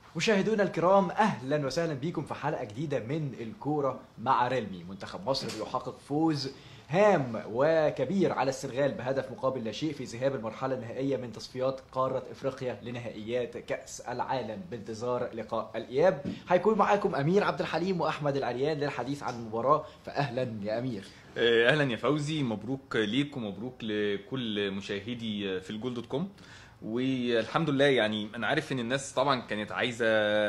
مشاهدونا الكرام اهلا وسهلا بكم في حلقه جديده من الكوره مع ريلمي منتخب مصر بيحقق فوز هام وكبير على السنغال بهدف مقابل لا شيء في ذهاب المرحله النهائيه من تصفيات قاره افريقيا لنهائيات كاس العالم بانتظار لقاء الاياب هيكون معاكم امير عبد الحليم واحمد العريان للحديث عن المباراه فاهلا يا امير آه، اهلا يا فوزي مبروك ليك ومبروك لكل مشاهدي في الجول دوت كوم والحمد لله يعني انا عارف ان الناس طبعا كانت عايزه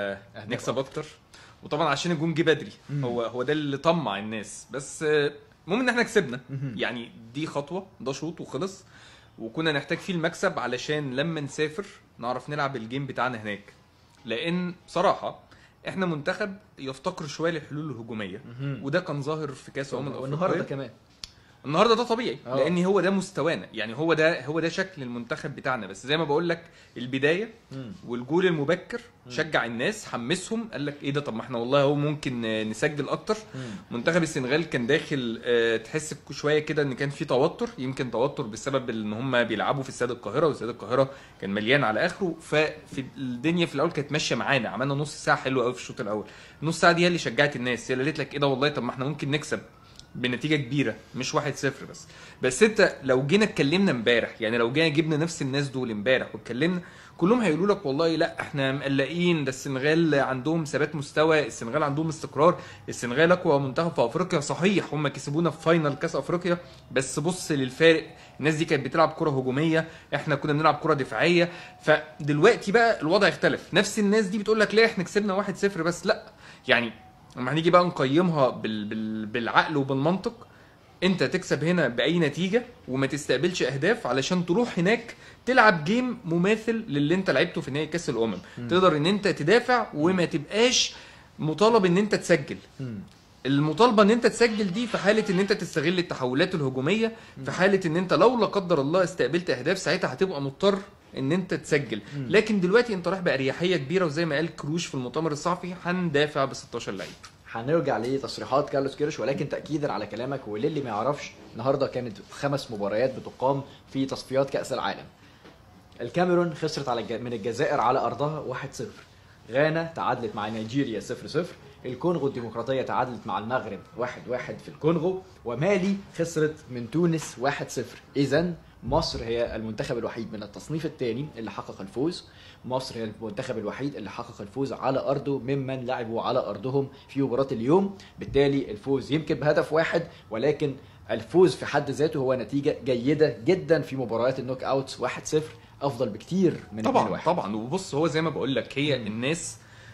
نكسب اكتر وطبعا عشان الجون جه بدري هو هو ده اللي طمع الناس بس آه، المهم ان احنا كسبنا يعني دي خطوه ده شوط وخلص وكنا نحتاج فيه المكسب علشان لما نسافر نعرف نلعب الجيم بتاعنا هناك لان بصراحه احنا منتخب يفتقر شويه للحلول الهجوميه وده كان ظاهر في كاس الامم والنهارده الافريقيه كمان النهارده ده طبيعي آه. لان هو ده مستوانا يعني هو ده هو ده شكل المنتخب بتاعنا بس زي ما بقول لك البدايه مم. والجول المبكر شجع الناس حمسهم قال لك ايه ده طب ما احنا والله هو ممكن آه، نسجل اكتر منتخب السنغال كان داخل آه، تحس شويه كده ان كان في توتر يمكن توتر بسبب ان هم بيلعبوا في استاد القاهره واستاد القاهره كان مليان على اخره ففي الدنيا في الاول كانت ماشيه معانا عملنا نص ساعه حلوه قوي في الشوط الاول نص ساعه دي هي اللي شجعت الناس هي اللي قالت لك ايه ده والله طب ما احنا ممكن نكسب بنتيجه كبيره مش 1-0 بس بس انت لو جينا اتكلمنا امبارح يعني لو جينا جبنا نفس الناس دول امبارح واتكلمنا كلهم هيقولوا لك والله لا احنا مقلقين ده السنغال عندهم ثبات مستوى السنغال عندهم استقرار السنغال اقوى منتخب في افريقيا صحيح هم كسبونا في فاينل كاس افريقيا بس بص للفارق الناس دي كانت بتلعب كره هجوميه احنا كنا بنلعب كره دفاعيه فدلوقتي بقى الوضع اختلف نفس الناس دي بتقول لك لا احنا كسبنا 1-0 بس لا يعني لما هنيجي بقى نقيمها بال... بال... بالعقل وبالمنطق انت تكسب هنا باي نتيجه وما تستقبلش اهداف علشان تروح هناك تلعب جيم مماثل للي انت لعبته في نهائي كاس الامم تقدر ان انت تدافع وما تبقاش مطالب ان انت تسجل مم. المطالبه ان انت تسجل دي في حاله ان انت تستغل التحولات الهجوميه في حاله ان انت لو لا قدر الله استقبلت اهداف ساعتها هتبقى مضطر ان انت تسجل لكن دلوقتي انت رايح باريحيه كبيره وزي ما قال كروش في المؤتمر الصحفي هندافع ب 16 لعيب هنرجع لتصريحات كارلوس كيروش ولكن تاكيدا على كلامك وللي ما يعرفش النهارده كانت خمس مباريات بتقام في تصفيات كاس العالم الكاميرون خسرت على الج- من الجزائر على ارضها 1-0 غانا تعادلت مع نيجيريا 0-0 الكونغو الديمقراطيه تعادلت مع المغرب 1-1 في الكونغو ومالي خسرت من تونس 1-0 اذا مصر هي المنتخب الوحيد من التصنيف الثاني اللي حقق الفوز مصر هي المنتخب الوحيد اللي حقق الفوز على ارضه ممن لعبوا على ارضهم في مباراه اليوم بالتالي الفوز يمكن بهدف واحد ولكن الفوز في حد ذاته هو نتيجه جيده جدا في مباريات النوك اوتس 1-0 افضل بكتير من طبعا 2-1. طبعا وبص هو زي ما بقول لك هي الناس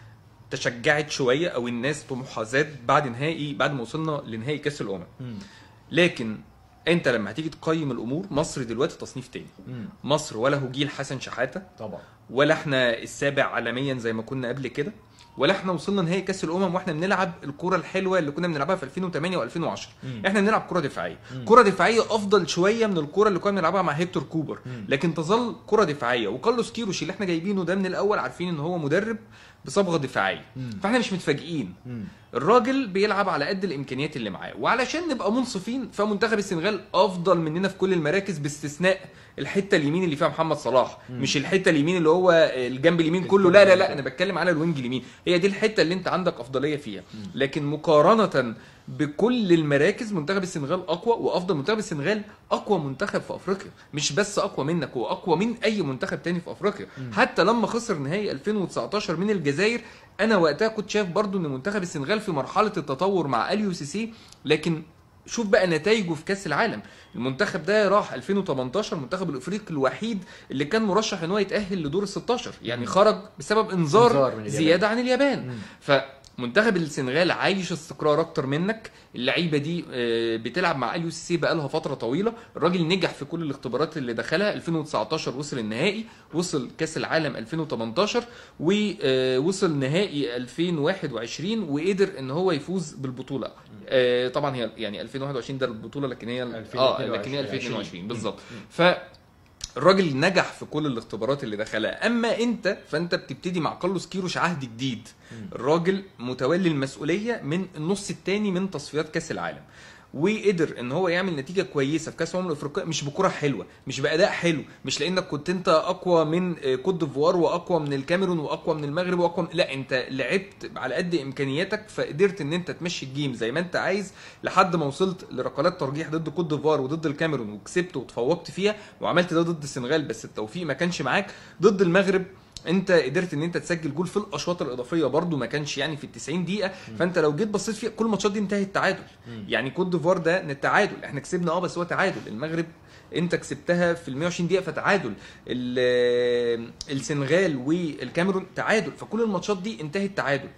تشجعت شويه او الناس طموحها زاد بعد نهائي بعد ما وصلنا لنهائي كاس الامم مم. لكن انت لما هتيجي تقيم الامور مصر دلوقتي تصنيف تاني مم. مصر ولا هو جيل حسن شحاته طبعا ولا احنا السابع عالميا زي ما كنا قبل كده ولا احنا وصلنا نهائي كاس الامم واحنا بنلعب الكره الحلوه اللي كنا بنلعبها في 2008 و2010 مم. احنا بنلعب كره دفاعيه كره دفاعيه افضل شويه من الكره اللي كنا بنلعبها مع هيكتور كوبر لكن تظل كره دفاعيه وكارلوس كيروش اللي احنا جايبينه ده من الاول عارفين ان هو مدرب بصبغه دفاعيه فاحنا مش متفاجئين مم. الراجل بيلعب على قد الامكانيات اللي معاه وعلشان نبقى منصفين فمنتخب السنغال افضل مننا في كل المراكز باستثناء الحته اليمين اللي فيها محمد صلاح مش الحته اليمين اللي هو الجنب اليمين كله لا لا لا انا بتكلم على الوينج اليمين هي دي الحته اللي انت عندك افضليه فيها لكن مقارنه بكل المراكز منتخب السنغال اقوى وافضل منتخب السنغال اقوى منتخب في افريقيا مش بس اقوى منك هو اقوى من اي منتخب تاني في افريقيا حتى لما خسر نهائي 2019 من الجزائر انا وقتها كنت شايف برضو ان منتخب السنغال في مرحله التطور مع اليو سي سي لكن شوف بقى نتائجه في كاس العالم المنتخب ده راح 2018 المنتخب الافريقي الوحيد اللي كان مرشح ان هو يتاهل لدور ال 16 يعني خرج بسبب إنذار انذار من اليابان. زياده عن اليابان فمنتخب السنغال عايش استقرار اكتر منك اللعيبه دي آه، بتلعب مع اليو سي سي بقالها فتره طويله الراجل نجح في كل الاختبارات اللي دخلها 2019 وصل النهائي وصل كاس العالم 2018 ووصل نهائي 2021 وقدر ان هو يفوز بالبطوله آه، طبعا هي يعني 2021 ده البطوله لكن هي اه لكن هي 2022 بالظبط ف الراجل نجح في كل الاختبارات اللي دخلها اما انت فانت بتبتدي مع كارلوس كيروش عهد جديد الراجل متولي المسؤوليه من النص الثاني من تصفيات كاس العالم وقدر ان هو يعمل نتيجه كويسه في كاس الامم الافريقيه مش بكره حلوه مش باداء حلو مش لانك كنت انت اقوى من آه، كوت ديفوار واقوى من الكاميرون واقوى من المغرب واقوى من... لا انت لعبت على قد امكانياتك فقدرت ان انت تمشي الجيم زي ما انت عايز لحد ما وصلت لركلات ترجيح ضد كوت ديفوار وضد الكاميرون وكسبت وتفوقت فيها وعملت ده ضد السنغال بس التوفيق ما كانش معاك ضد المغرب انت قدرت ان انت تسجل جول في الاشواط الاضافيه برضو ما كانش يعني في ال 90 دقيقه فانت لو جيت بصيت فيها كل الماتشات دي انتهت تعادل يعني كوت ديفوار ده التعادل احنا كسبنا اه بس هو تعادل المغرب انت كسبتها في ال 120 دقيقه فتعادل ال- السنغال والكاميرون تعادل فكل الماتشات دي انتهت تعادل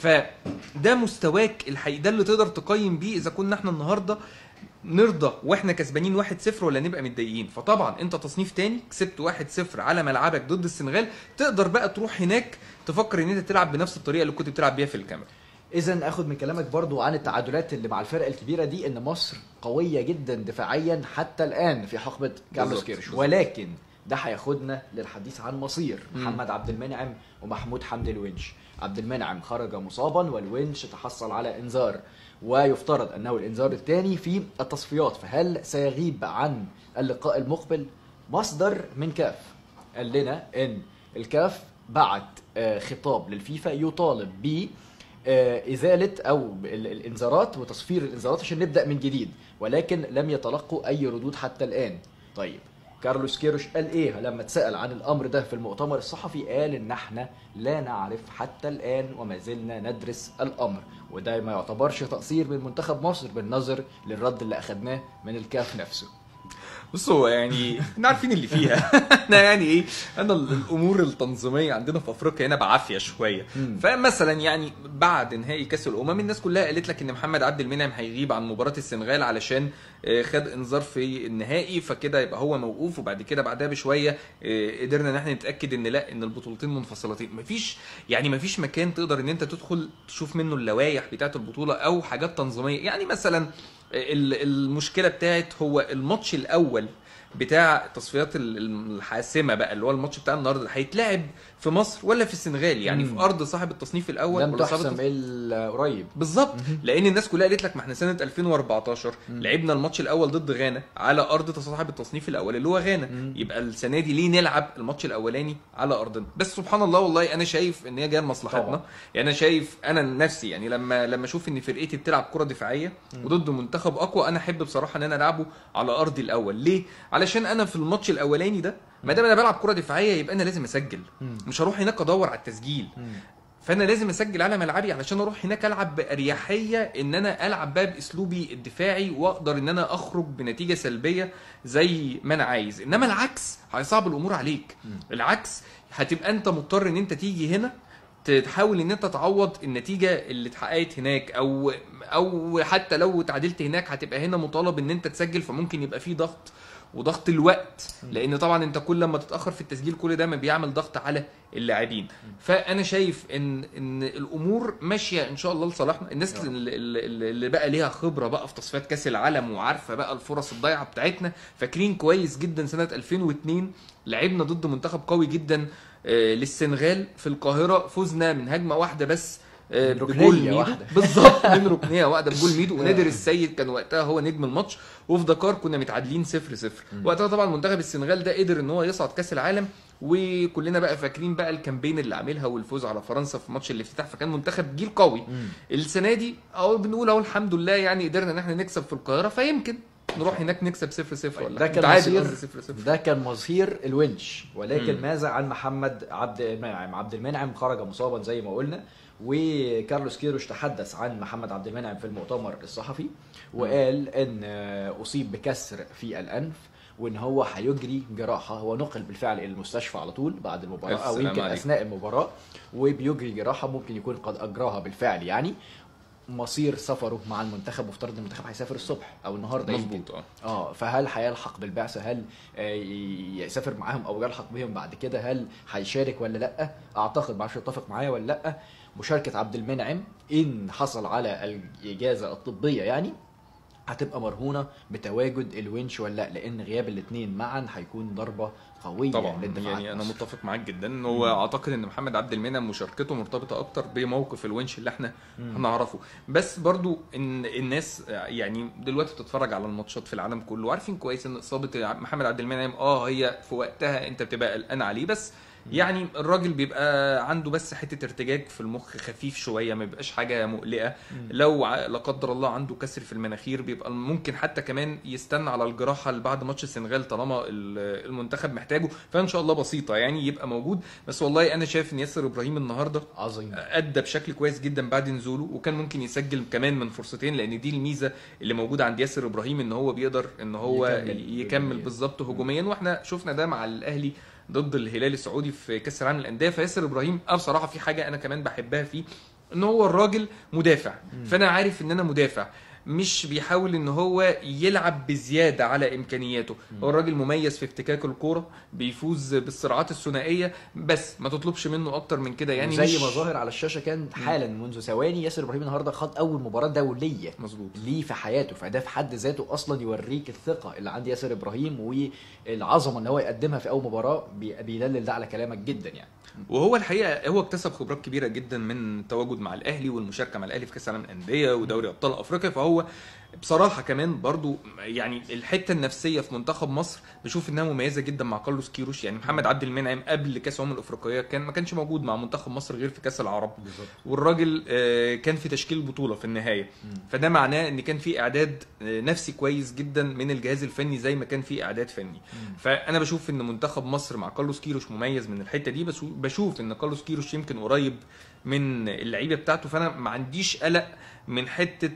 فده مستواك الحقيقي ده اللي تقدر تقيم بيه اذا كنا احنا النهارده نرضى واحنا كسبانين 1-0 ولا نبقى متضايقين فطبعا انت تصنيف تاني كسبت 1-0 على ملعبك ضد السنغال تقدر بقى تروح هناك تفكر ان انت تلعب بنفس الطريقه اللي كنت بتلعب بيها في الكاميرون اذا اخد من كلامك برضو عن التعادلات اللي مع الفرق الكبيره دي ان مصر قويه جدا دفاعيا حتى الان في حقبه كارلوس بالظبط، كيرش بالظبط. ولكن ده هياخدنا للحديث عن مصير مم. محمد عبد المنعم ومحمود حمدي الونش عبد المنعم خرج مصابا والونش تحصل على انذار ويفترض انه الانذار الثاني في التصفيات فهل سيغيب عن اللقاء المقبل مصدر من كاف قال لنا ان الكاف بعت آه، خطاب للفيفا يطالب ب آه، ازاله او ال- الانذارات وتصفير الانذارات عشان نبدا من جديد ولكن لم يتلقوا اي ردود حتى الان طيب كارلوس كيروش قال ايه لما اتسال عن الامر ده في المؤتمر الصحفي قال ان احنا لا نعرف حتى الان وما زلنا ندرس الامر وده ما يعتبرش تقصير من منتخب مصر بالنظر للرد اللي اخدناه من الكاف نفسه بص هو يعني احنا عارفين اللي فيها احنا يعني ايه انا ال- الامور التنظيميه عندنا في افريقيا هنا بعافيه شويه مم. فمثلا يعني بعد نهائي كاس الامم الناس كلها قالت لك ان محمد عبد المنعم هيغيب عن مباراه السنغال علشان آه، خد انذار في النهائي فكده يبقى هو موقوف وبعد كده بعدها بشويه آه، قدرنا ان احنا نتاكد ان لا ان البطولتين منفصلتين مفيش يعني مفيش مكان تقدر ان انت تدخل تشوف منه اللوائح بتاعه البطوله او حاجات تنظيميه يعني مثلا ال- المشكله بتاعت هو الماتش الاول بتاع التصفيات ال- الحاسمه بقى اللي هو الماتش بتاع النهارده هيتلعب في مصر ولا في السنغال يعني مم. في ارض صاحب التصنيف الاول لم ولا صاحب تحسم التص- الا قريب بالظبط لان الناس كلها قالت لك ما احنا سنه 2014 لعبنا الماتش الاول ضد غانا على ارض صاحب التصنيف الاول اللي هو غانا مم. يبقى السنه دي ليه نلعب الماتش الاولاني على ارضنا بس سبحان الله والله انا شايف ان هي جايه لمصلحتنا طبعا. يعني انا شايف انا نفسي يعني لما لما اشوف ان فرقتي بتلعب كره دفاعيه وضد منتخب اقوى انا احب بصراحه ان انا العبه على ارضي الاول ليه علشان انا في الماتش الاولاني ده ما دام انا بلعب كره دفاعيه يبقى انا لازم اسجل مم. مش هروح هناك ادور على التسجيل فانا لازم اسجل على ملعبي علشان اروح هناك العب باريحيه ان انا العب بقى باسلوبي الدفاعي واقدر ان انا اخرج بنتيجه سلبيه زي ما انا عايز انما العكس هيصعب الامور عليك العكس هتبقى انت مضطر ان انت تيجي هنا تحاول ان انت تعوض النتيجه اللي اتحققت هناك او او حتى لو اتعادلت هناك هتبقى هنا مطالب ان انت تسجل فممكن يبقى في ضغط وضغط الوقت لان طبعا انت كل لما تتاخر في التسجيل كل ده ما بيعمل ضغط على اللاعبين فانا شايف ان ان الامور ماشيه ان شاء الله لصالحنا الناس اللي, اللي اللي بقى ليها خبره بقى في تصفيات كاس العالم وعارفه بقى الفرص الضايعه بتاعتنا فاكرين كويس جدا سنه 2002 لعبنا ضد منتخب قوي جدا آه، للسنغال في القاهره فزنا من هجمه واحده بس آه، من بجول ركنية ميدو. واحدة. بالظبط من ركنيه واحده بجول ميدو ونادر السيد كان وقتها هو نجم الماتش وفي دكار كنا متعادلين 0 0 وقتها طبعا منتخب السنغال ده قدر ان هو يصعد كاس العالم وكلنا بقى فاكرين بقى الكامبين اللي عاملها والفوز على فرنسا في ماتش الافتتاح فكان منتخب جيل قوي السنه دي اهو بنقول اهو الحمد لله يعني قدرنا ان احنا نكسب في القاهره فيمكن نروح هناك نكسب 0 0 ولا ده كان نتعادل مصير قصدي 0 0 ده كان مصير الونش ولكن مم. ماذا عن محمد عبد المنعم عبد المنعم خرج مصابا زي ما قلنا وكارلوس كيروش تحدث عن محمد عبد المنعم في المؤتمر الصحفي وقال ان اصيب بكسر في الانف وان هو هيجري جراحه هو نقل بالفعل الى المستشفى على طول بعد المباراه ألف او سلامة يمكن عليك. اثناء المباراه وبيجري جراحه ممكن يكون قد اجراها بالفعل يعني مصير سفره مع المنتخب مفترض المنتخب هيسافر الصبح او النهارده يمكن. مظبوط اه اه فهل هيلحق بالبعثه هل آه، يسافر معاهم او يلحق بهم بعد كده هل هيشارك ولا لا اعتقد معرفش يتفق معايا ولا لا مشاركه عبد المنعم ان حصل على الاجازه الطبيه يعني هتبقى مرهونه بتواجد الونش ولا لا لان غياب الاثنين معا هيكون ضربه قويه طبعا للدفاع يعني انا المصري. متفق معاك جدا ان هو اعتقد ان محمد عبد المنعم مشاركته مرتبطه اكتر بموقف الونش اللي احنا هنعرفه بس برضو ان الناس يعني دلوقتي بتتفرج على الماتشات في العالم كله وعارفين كويس ان اصابه محمد عبد المنعم اه هي في وقتها انت بتبقى قلقان عليه بس يعني الراجل بيبقى عنده بس حته ارتجاج في المخ خفيف شويه ما بيبقاش حاجه مقلقه لو ع- لا قدر الله عنده كسر في المناخير بيبقى ممكن حتى كمان يستنى على الجراحه اللي بعد ماتش السنغال طالما ال- المنتخب محتاجه فان شاء الله بسيطه يعني يبقى موجود بس والله انا شايف ان ياسر ابراهيم النهارده عظيم ادى بشكل كويس جدا بعد نزوله وكان ممكن يسجل كمان من فرصتين لان دي الميزه اللي موجوده عند ياسر ابراهيم ان هو بيقدر ان هو يكمل يكمل, يكمل هجومياً. بالظبط هجوميا واحنا شفنا ده مع الاهلي ضد الهلال السعودي في كاس العالم للانديه فياسر ابراهيم اه بصراحه في حاجه انا كمان بحبها فيه ان هو الراجل مدافع فانا عارف ان انا مدافع مش بيحاول ان هو يلعب بزياده على امكانياته هو الراجل مميز في افتكاك الكوره بيفوز بالصراعات الثنائيه بس ما تطلبش منه اكتر من كده يعني يعني زي مش- ما ظاهر على الشاشه كان حالا منذ ثواني ياسر ابراهيم النهارده خد اول مباراه دوليه مظبوط ليه في حياته فده في حد ذاته اصلا يوريك الثقه اللي عند ياسر ابراهيم والعظمه ان هو يقدمها في اول مباراه بي- بيدلل ده على كلامك جدا يعني وهو الحقيقه هو اكتسب خبرات كبيره جدا من التواجد مع الاهلي والمشاركه مع الاهلي في كاس العالم للانديه ودوري ابطال افريقيا فهو بصراحه كمان برضو يعني الحته النفسيه في منتخب مصر بشوف انها مميزه جدا مع كارلوس كيروش يعني محمد عبد المنعم قبل كاس الامم الافريقيه كان ما كانش موجود مع منتخب مصر غير في كاس العرب بالظبط والراجل آه، كان في تشكيل البطوله في النهايه فده معناه ان كان في اعداد آه، نفسي كويس جدا من الجهاز الفني زي ما كان في اعداد فني فانا بشوف ان منتخب مصر مع كارلوس كيروش مميز من الحته دي بس بشوف ان كارلوس كيروش يمكن قريب من اللعيبه بتاعته فانا ما عنديش قلق من حته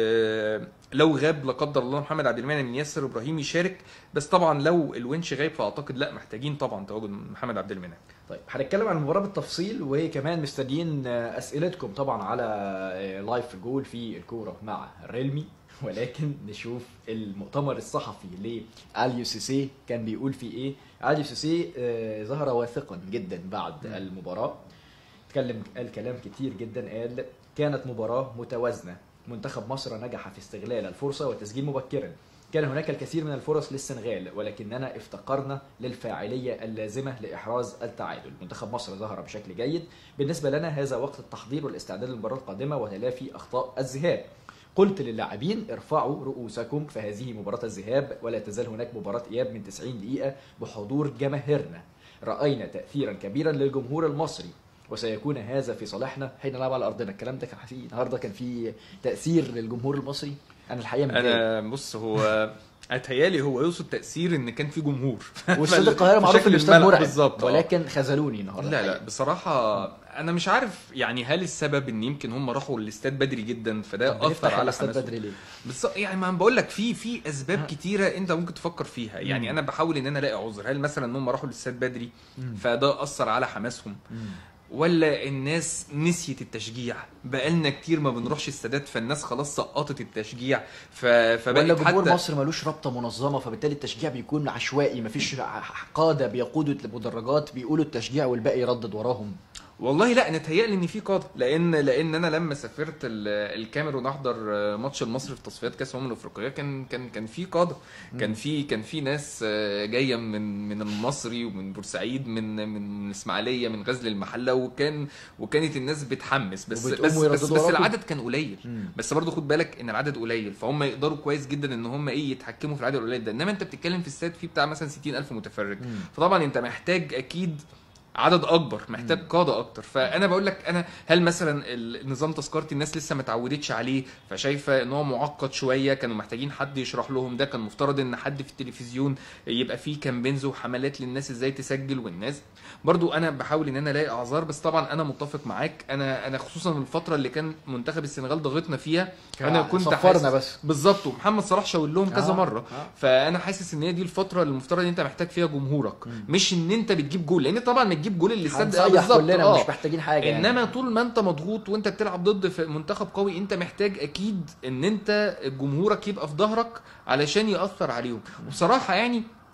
آه، لو غاب لا قدر الله محمد عبد المنعم من ياسر ابراهيم يشارك بس طبعا لو الونش غايب فاعتقد لا محتاجين طبعا تواجد محمد عبد المنعم طيب هنتكلم عن المباراه بالتفصيل وكمان مستنيين اسئلتكم طبعا على لايف جول في الكوره مع ريلمي ولكن نشوف المؤتمر الصحفي لاليو سيسي كان بيقول فيه ايه اليو سيسي آه، ظهر واثقا جدا بعد المباراه اتكلم قال كلام كتير جدا قال كانت مباراه متوازنه منتخب مصر نجح في استغلال الفرصه والتسجيل مبكرا كان هناك الكثير من الفرص للسنغال ولكننا افتقرنا للفاعليه اللازمه لاحراز التعادل منتخب مصر ظهر بشكل جيد بالنسبه لنا هذا وقت التحضير والاستعداد للمباراه القادمه وتلافي اخطاء الذهاب قلت للاعبين ارفعوا رؤوسكم فهذه مباراة الذهاب ولا تزال هناك مباراة إياب من 90 دقيقة بحضور جماهيرنا رأينا تأثيرا كبيرا للجمهور المصري وسيكون هذا في صالحنا حين نلعب على أرضنا الكلام ده كان في النهارده كان في تأثير للجمهور المصري أنا الحقيقة متضايق انا بص هو اتهيالي هو يقصد تاثير ان كان في جمهور واستاد القاهرة معروف بشكل الاستاد الملعب مرعب بالظبط آه. ولكن خذلوني النهارده لا لا الحقيقة. بصراحة أنا مش عارف يعني هل السبب إن يمكن هم راحوا الاستاد بدري جدا فده طب أثر بنفتح على الاستاد حماسهم بدري ليه؟ بس يعني ما بقول لك في في اسباب كتيره انت ممكن تفكر فيها يعني مم. انا بحاول ان انا الاقي عذر هل مثلا ان هم راحوا الاستاد بدري فده اثر على حماسهم ولا الناس نسيت التشجيع بقالنا كتير ما بنروحش استادات فالناس خلاص سقطت التشجيع ف... فبقت ولا جمهور حتى مصر ملوش رابطه منظمه فبالتالي التشجيع بيكون عشوائي مفيش قاده بيقودوا المدرجات بيقولوا التشجيع والباقي يردد وراهم والله لا انا تهيألي ان في قاده لان لان انا لما سافرت ال- الكاميرون احضر ماتش المصري في تصفيات كاس الامم الافريقيه كان كان كان في قاده كان في كان في ناس آه، جايه من من المصري ومن بورسعيد من من من اسماعيليه من غزل المحله وكان وكانت الناس بتحمس بس وبتقوموا بس بس, يرددوا بس وراكم. العدد كان قليل بس برضه خد بالك ان العدد قليل فهم يقدروا كويس جدا ان هم ايه يتحكموا في العدد القليل ده انما انت بتتكلم في استاد فيه بتاع مثلا 60000 متفرج فطبعا انت محتاج اكيد عدد اكبر محتاج قاده اكتر فانا بقول لك انا هل مثلا النظام تذكرتي الناس لسه ما اتعودتش عليه فشايفه ان هو معقد شويه كانوا محتاجين حد يشرح لهم ده كان مفترض ان حد في التلفزيون يبقى فيه كامبينز وحملات للناس ازاي تسجل والناس برضو انا بحاول ان انا الاقي اعذار بس طبعا انا متفق معاك انا انا خصوصا الفتره اللي كان منتخب السنغال ضغطنا فيها انا كنت صفرنا حاسس بس بالظبط ومحمد صلاح شاور لهم كذا آه، مره آه. فانا حاسس ان هي دي الفتره اللي المفترض ان انت محتاج فيها جمهورك مش ان انت بتجيب جول لان طبعا بتجيب جول اللي استاد هنصيح كلنا مش محتاجين حاجه يعني. انما طول ما انت مضغوط وانت بتلعب ضد في منتخب قوي انت محتاج اكيد ان انت جمهورك يبقى في ظهرك علشان ياثر عليهم وبصراحه يعني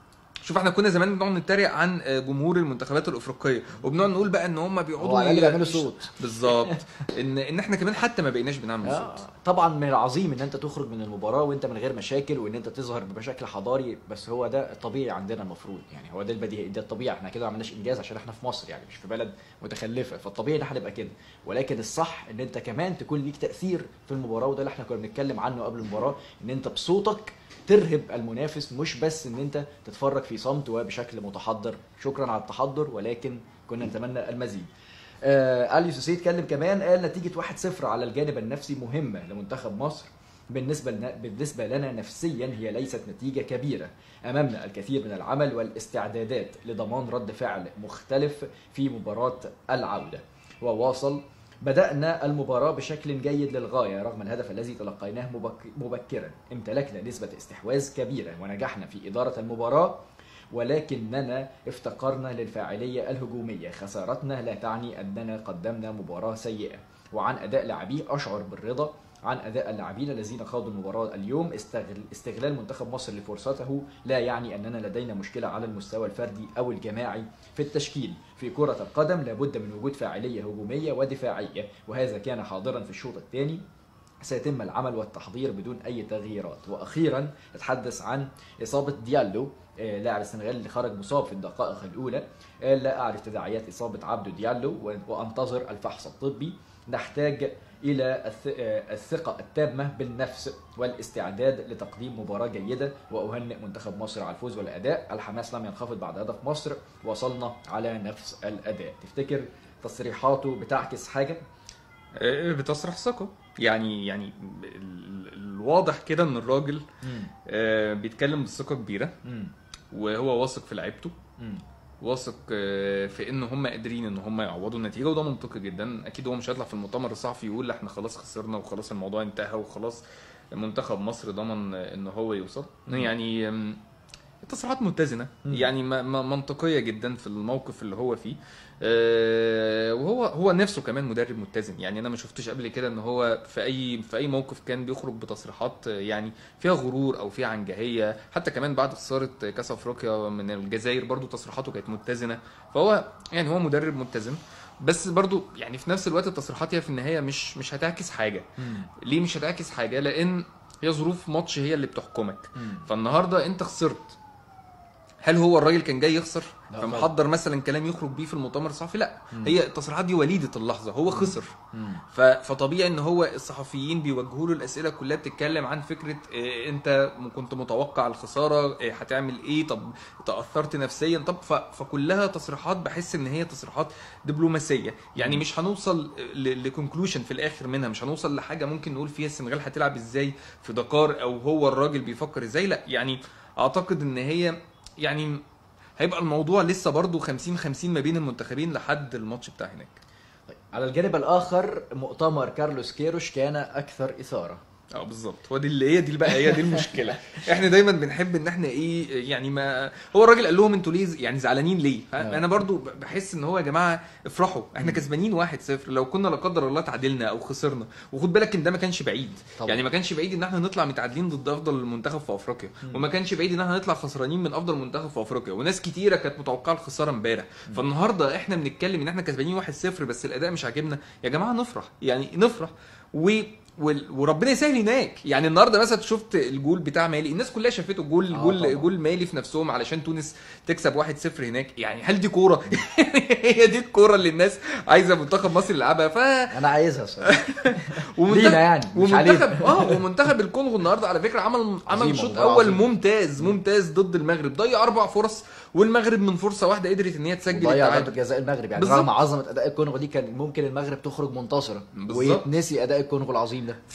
شوف احنا كنا زمان بنقعد نتريق عن آه، جمهور المنتخبات الافريقيه وبنقعد نقول بقى ان هم بيقعدوا هو على الأقل ي- بيعملوا صوت. بالظبط ان ان احنا كمان حتى ما بقيناش بنعمل آه، صوت طبعا من العظيم ان انت تخرج من المباراه وانت من غير مشاكل وان انت تظهر بشكل حضاري بس هو ده الطبيعي عندنا المفروض يعني هو ده البديهي ده الطبيعي احنا كده ما عملناش انجاز عشان احنا في مصر يعني مش في بلد متخلفه فالطبيعي ان احنا نبقى كده ولكن الصح ان انت كمان تكون ليك تاثير في المباراه وده اللي احنا كنا بنتكلم عنه قبل المباراه ان انت بصوتك ترهب المنافس مش بس ان انت تتفرج في صمت وبشكل متحضر شكرا على التحضر ولكن كنا نتمنى المزيد آه اليو سوسي اتكلم كمان قال نتيجه 1-0 على الجانب النفسي مهمه لمنتخب مصر بالنسبه لنا بالنسبه لنا نفسيا هي ليست نتيجه كبيره امامنا الكثير من العمل والاستعدادات لضمان رد فعل مختلف في مباراه العوده وواصل بدأنا المباراة بشكل جيد للغاية رغم الهدف الذي تلقيناه مبك- مبكرا امتلكنا نسبة استحواذ كبيرة ونجحنا في إدارة المباراة ولكننا افتقرنا للفاعلية الهجومية خسارتنا لا تعني أننا قدمنا مباراة سيئة وعن أداء لاعبيه أشعر بالرضا عن أداء اللاعبين الذين خاضوا المباراة اليوم استغل استغلال منتخب مصر لفرصته لا يعني أننا لدينا مشكلة على المستوى الفردي أو الجماعي في التشكيل في كرة القدم لابد من وجود فاعلية هجومية ودفاعية وهذا كان حاضرا في الشوط الثاني سيتم العمل والتحضير بدون اي تغييرات واخيرا اتحدث عن اصابه ديالو آه، لاعب السنغال اللي خرج مصاب في الدقائق الاولى قال لا اعرف تداعيات اصابه عبدو ديالو و- وانتظر الفحص الطبي نحتاج الى الث- آه، الثقه التامه بالنفس والاستعداد لتقديم مباراه جيده واهنئ منتخب مصر على الفوز والاداء الحماس لم ينخفض بعد هدف مصر وصلنا على نفس الاداء تفتكر تصريحاته بتعكس حاجه آه، بتصرح ثقه يعني يعني ال- الواضح كده ان الراجل آه، بيتكلم بثقه كبيره مم. وهو واثق في لعيبته مم. واثق آه، في ان هم قادرين ان هم يعوضوا النتيجه وده منطقي جدا اكيد هو مش هيطلع في المؤتمر الصحفي يقول احنا خلاص خسرنا وخلاص الموضوع انتهى وخلاص منتخب مصر ضمن آه، ان هو يوصل مم. يعني آم، تصريحات متزنه مم. يعني ما- ما- منطقيه جدا في الموقف اللي هو فيه آه، وهو هو نفسه كمان مدرب متزن يعني انا ما شفتش قبل كده ان هو في اي في اي موقف كان بيخرج بتصريحات آه، يعني فيها غرور او فيها عنجهيه حتى كمان بعد خساره كاس افريقيا من الجزائر برضو تصريحاته كانت متزنه فهو يعني هو مدرب متزن بس برضو يعني في نفس الوقت التصريحات هي في النهايه مش مش هتعكس حاجه مم. ليه مش هتعكس حاجه لان هي ظروف ماتش هي اللي بتحكمك مم. فالنهارده انت خسرت هل هو الراجل كان جاي يخسر لا فمحضر مثلا كلام يخرج بيه في المؤتمر الصحفي لا مم. هي التصريحات دي وليده اللحظه هو خسر مم. ف- فطبيعي ان هو الصحفيين بيوجهوا له الاسئله كلها بتتكلم عن فكره إيه انت م- كنت متوقع الخساره إيه هتعمل ايه طب تاثرت نفسيا طب ف- فكلها تصريحات بحس ان هي تصريحات دبلوماسيه يعني مش هنوصل لكونكلوشن في الاخر منها مش هنوصل لحاجه ممكن نقول فيها السنغال هتلعب ازاي في دكار او هو الراجل بيفكر ازاي لا يعني اعتقد ان هي يعني هيبقى الموضوع لسه برضه 50 50 ما بين المنتخبين لحد الماتش بتاع هناك طيب. على الجانب الاخر مؤتمر كارلوس كيروش كان اكثر اثاره اه بالظبط هو دي اللي هي دي بقى هي دي المشكله احنا دايما بنحب ان احنا ايه يعني ما هو الراجل قال لهم انتوا ليه ز- يعني زعلانين ليه آه. انا برضو ب- بحس ان هو يا جماعه افرحوا احنا كسبانين 1-0 لو كنا لا قدر الله تعادلنا او خسرنا وخد بالك ان ده ما كانش بعيد طبعا. يعني ما كانش بعيد ان احنا نطلع متعادلين ضد افضل منتخب في افريقيا وما كانش بعيد ان احنا نطلع خسرانين من افضل منتخب في افريقيا وناس كتيره كانت متوقعه الخساره امبارح فالنهارده احنا بنتكلم ان احنا كسبانين 1-0 بس الاداء مش عاجبنا يا جماعه نفرح يعني نفرح و وال- وربنا يسهل هناك يعني النهارده مثلا شفت الجول بتاع مالي الناس كلها شافته جول آه جول طبعا. جول مالي في نفسهم علشان تونس تكسب 1-0 هناك يعني هل دي كوره هي دي الكوره اللي الناس عايزه منتخب مصر يلعبها ف انا عايزها صراحه ومنتخب لينا يعني، مش ومنتخب علينا. اه ومنتخب الكونغو النهارده على فكره عمل عمل عظيمة، شوط مباراة اول عظيمة. ممتاز ممتاز ضد المغرب ضيع اربع فرص والمغرب من فرصه واحده قدرت ان هي تسجل ضيع ضربه التعادل جزاء المغرب يعني بالظبط. رغم عظمه اداء الكونغو دي كان ممكن المغرب تخرج منتصره بالظبط. ويتنسي اداء الكونغو العظيم ده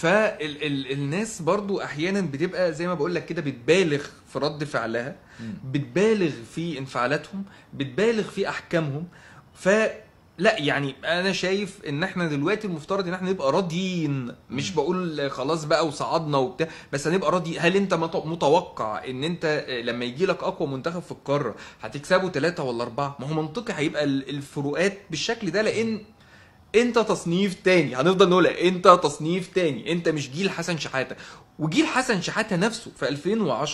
فالناس برضو احيانا بتبقى زي ما بقول لك كده بتبالغ في رد فعلها بتبالغ في انفعالاتهم بتبالغ في احكامهم ف لا يعني انا شايف ان احنا دلوقتي المفترض ان احنا نبقى راضيين مش بقول خلاص بقى وصعدنا وبتاع بس هنبقى راضي هل انت مت- متوقع ان انت لما يجي لك اقوى منتخب في القاره هتكسبه ثلاثة ولا اربعة ما هو منطقي هيبقى ال- الفروقات بالشكل ده لان انت تصنيف تاني هنفضل نقول انت تصنيف تاني انت مش جيل حسن شحاته وجيل حسن شحاته نفسه في 2010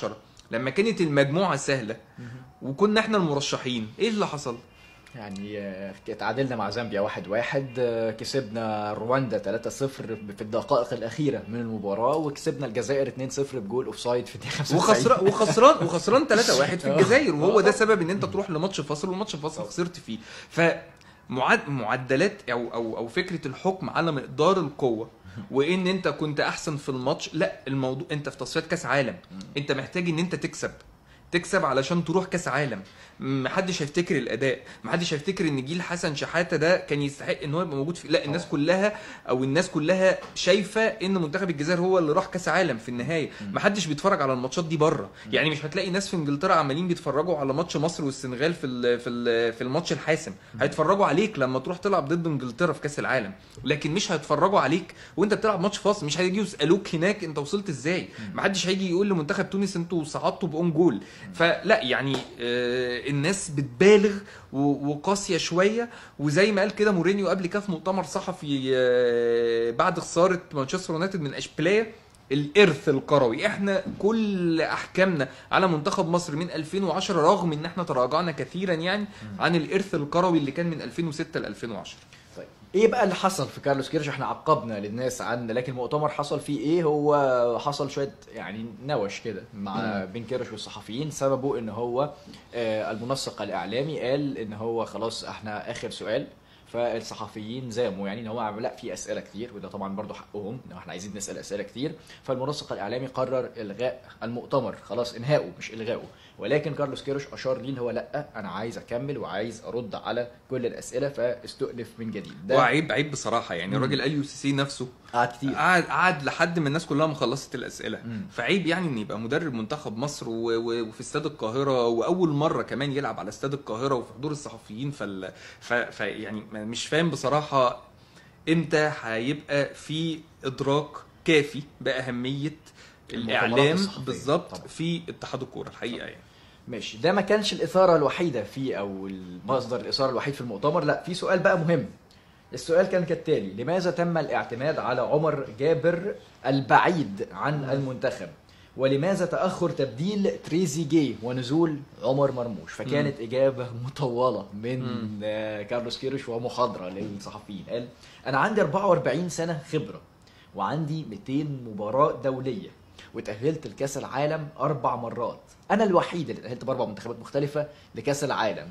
لما كانت المجموعه سهله وكنا احنا المرشحين ايه اللي حصل يعني آه، اتعادلنا مع زامبيا واحد واحد آه، كسبنا رواندا 3-0 في الدقائق الأخيرة من المباراة وكسبنا الجزائر 2-0 بجول اوفسايد في الدقيقة 95 وخسران وخسران وخسران 3 1 في آه. الجزائر وهو ده آه. سبب ان انت تروح لماتش فاصل والماتش فاصل خسرت فيه ف معد- معدلات او او او فكره الحكم على مقدار القوه وان انت كنت احسن في الماتش لا الموضوع انت في تصفيات كاس عالم انت محتاج ان انت تكسب تكسب علشان تروح كاس عالم محدش هيفتكر الاداء محدش هيفتكر ان جيل حسن شحاته ده كان يستحق ان هو يبقى موجود في لا الناس كلها او الناس كلها شايفه ان منتخب الجزائر هو اللي راح كاس عالم في النهايه محدش بيتفرج على الماتشات دي بره يعني مش هتلاقي ناس في انجلترا عمالين بيتفرجوا على ماتش مصر والسنغال في ال في ال في الماتش الحاسم هيتفرجوا عليك لما تروح تلعب ضد انجلترا في كاس العالم لكن مش هيتفرجوا عليك وانت بتلعب ماتش فاصل مش هيجي يسالوك هناك انت وصلت ازاي محدش هيجي يقول لمنتخب تونس انتوا صعدتوا باون جول فلا يعني آه، الناس بتبالغ و- وقاسيه شويه وزي ما قال كده مورينيو قبل كده في مؤتمر صحفي آه، بعد خساره مانشستر يونايتد من اشبيليه الارث الكروي احنا كل احكامنا على منتخب مصر من 2010 رغم ان احنا تراجعنا كثيرا يعني عن الارث الكروي اللي كان من 2006 ل 2010 طيب ايه بقى اللي حصل في كارلوس كيرش احنا عقبنا للناس عن لكن المؤتمر حصل فيه ايه هو حصل شويه يعني نوش كده مع بين كيرش والصحفيين سببه ان هو آه، المنسق الاعلامي قال ان هو خلاص احنا اخر سؤال فالصحفيين زاموا يعني ان هو لا في اسئله كتير وده طبعا برضو حقهم ان احنا عايزين نسال اسئله كتير فالمنسق الاعلامي قرر الغاء المؤتمر خلاص انهائه مش الغائه ولكن كارلوس كيروش اشار ليه ان هو لا انا عايز اكمل وعايز ارد على كل الاسئله فاستؤنف من جديد ده وعيب عيب بصراحه يعني الراجل اليو سي سي نفسه قعد كتير قعد قعد لحد ما الناس كلها ما خلصت الاسئله مم. فعيب يعني ان يبقى مدرب منتخب مصر و... و... وفي استاد القاهره واول مره كمان يلعب على استاد القاهره وفي حضور الصحفيين فال... ف... ف يعني مش فاهم بصراحه امتى هيبقى في ادراك كافي باهميه المؤتمرات الاعلام الصحفية. بالظبط طبعا. في اتحاد الكوره الحقيقه يعني ماشي ده ما كانش الاثاره الوحيده فيه او المصدر الاثاره الوحيد في المؤتمر لا في سؤال بقى مهم السؤال كان كالتالي لماذا تم الاعتماد على عمر جابر البعيد عن المنتخب ولماذا تاخر تبديل تريزيجيه ونزول عمر مرموش فكانت اجابه مطوله من مم. آه، كارلوس كيروش ومحاضره للصحفيين قال انا عندي 44 سنه خبره وعندي 200 مباراه دوليه وتأهلت لكأس العالم أربع مرات أنا الوحيد اللي تأهلت بأربع منتخبات مختلفة لكأس العالم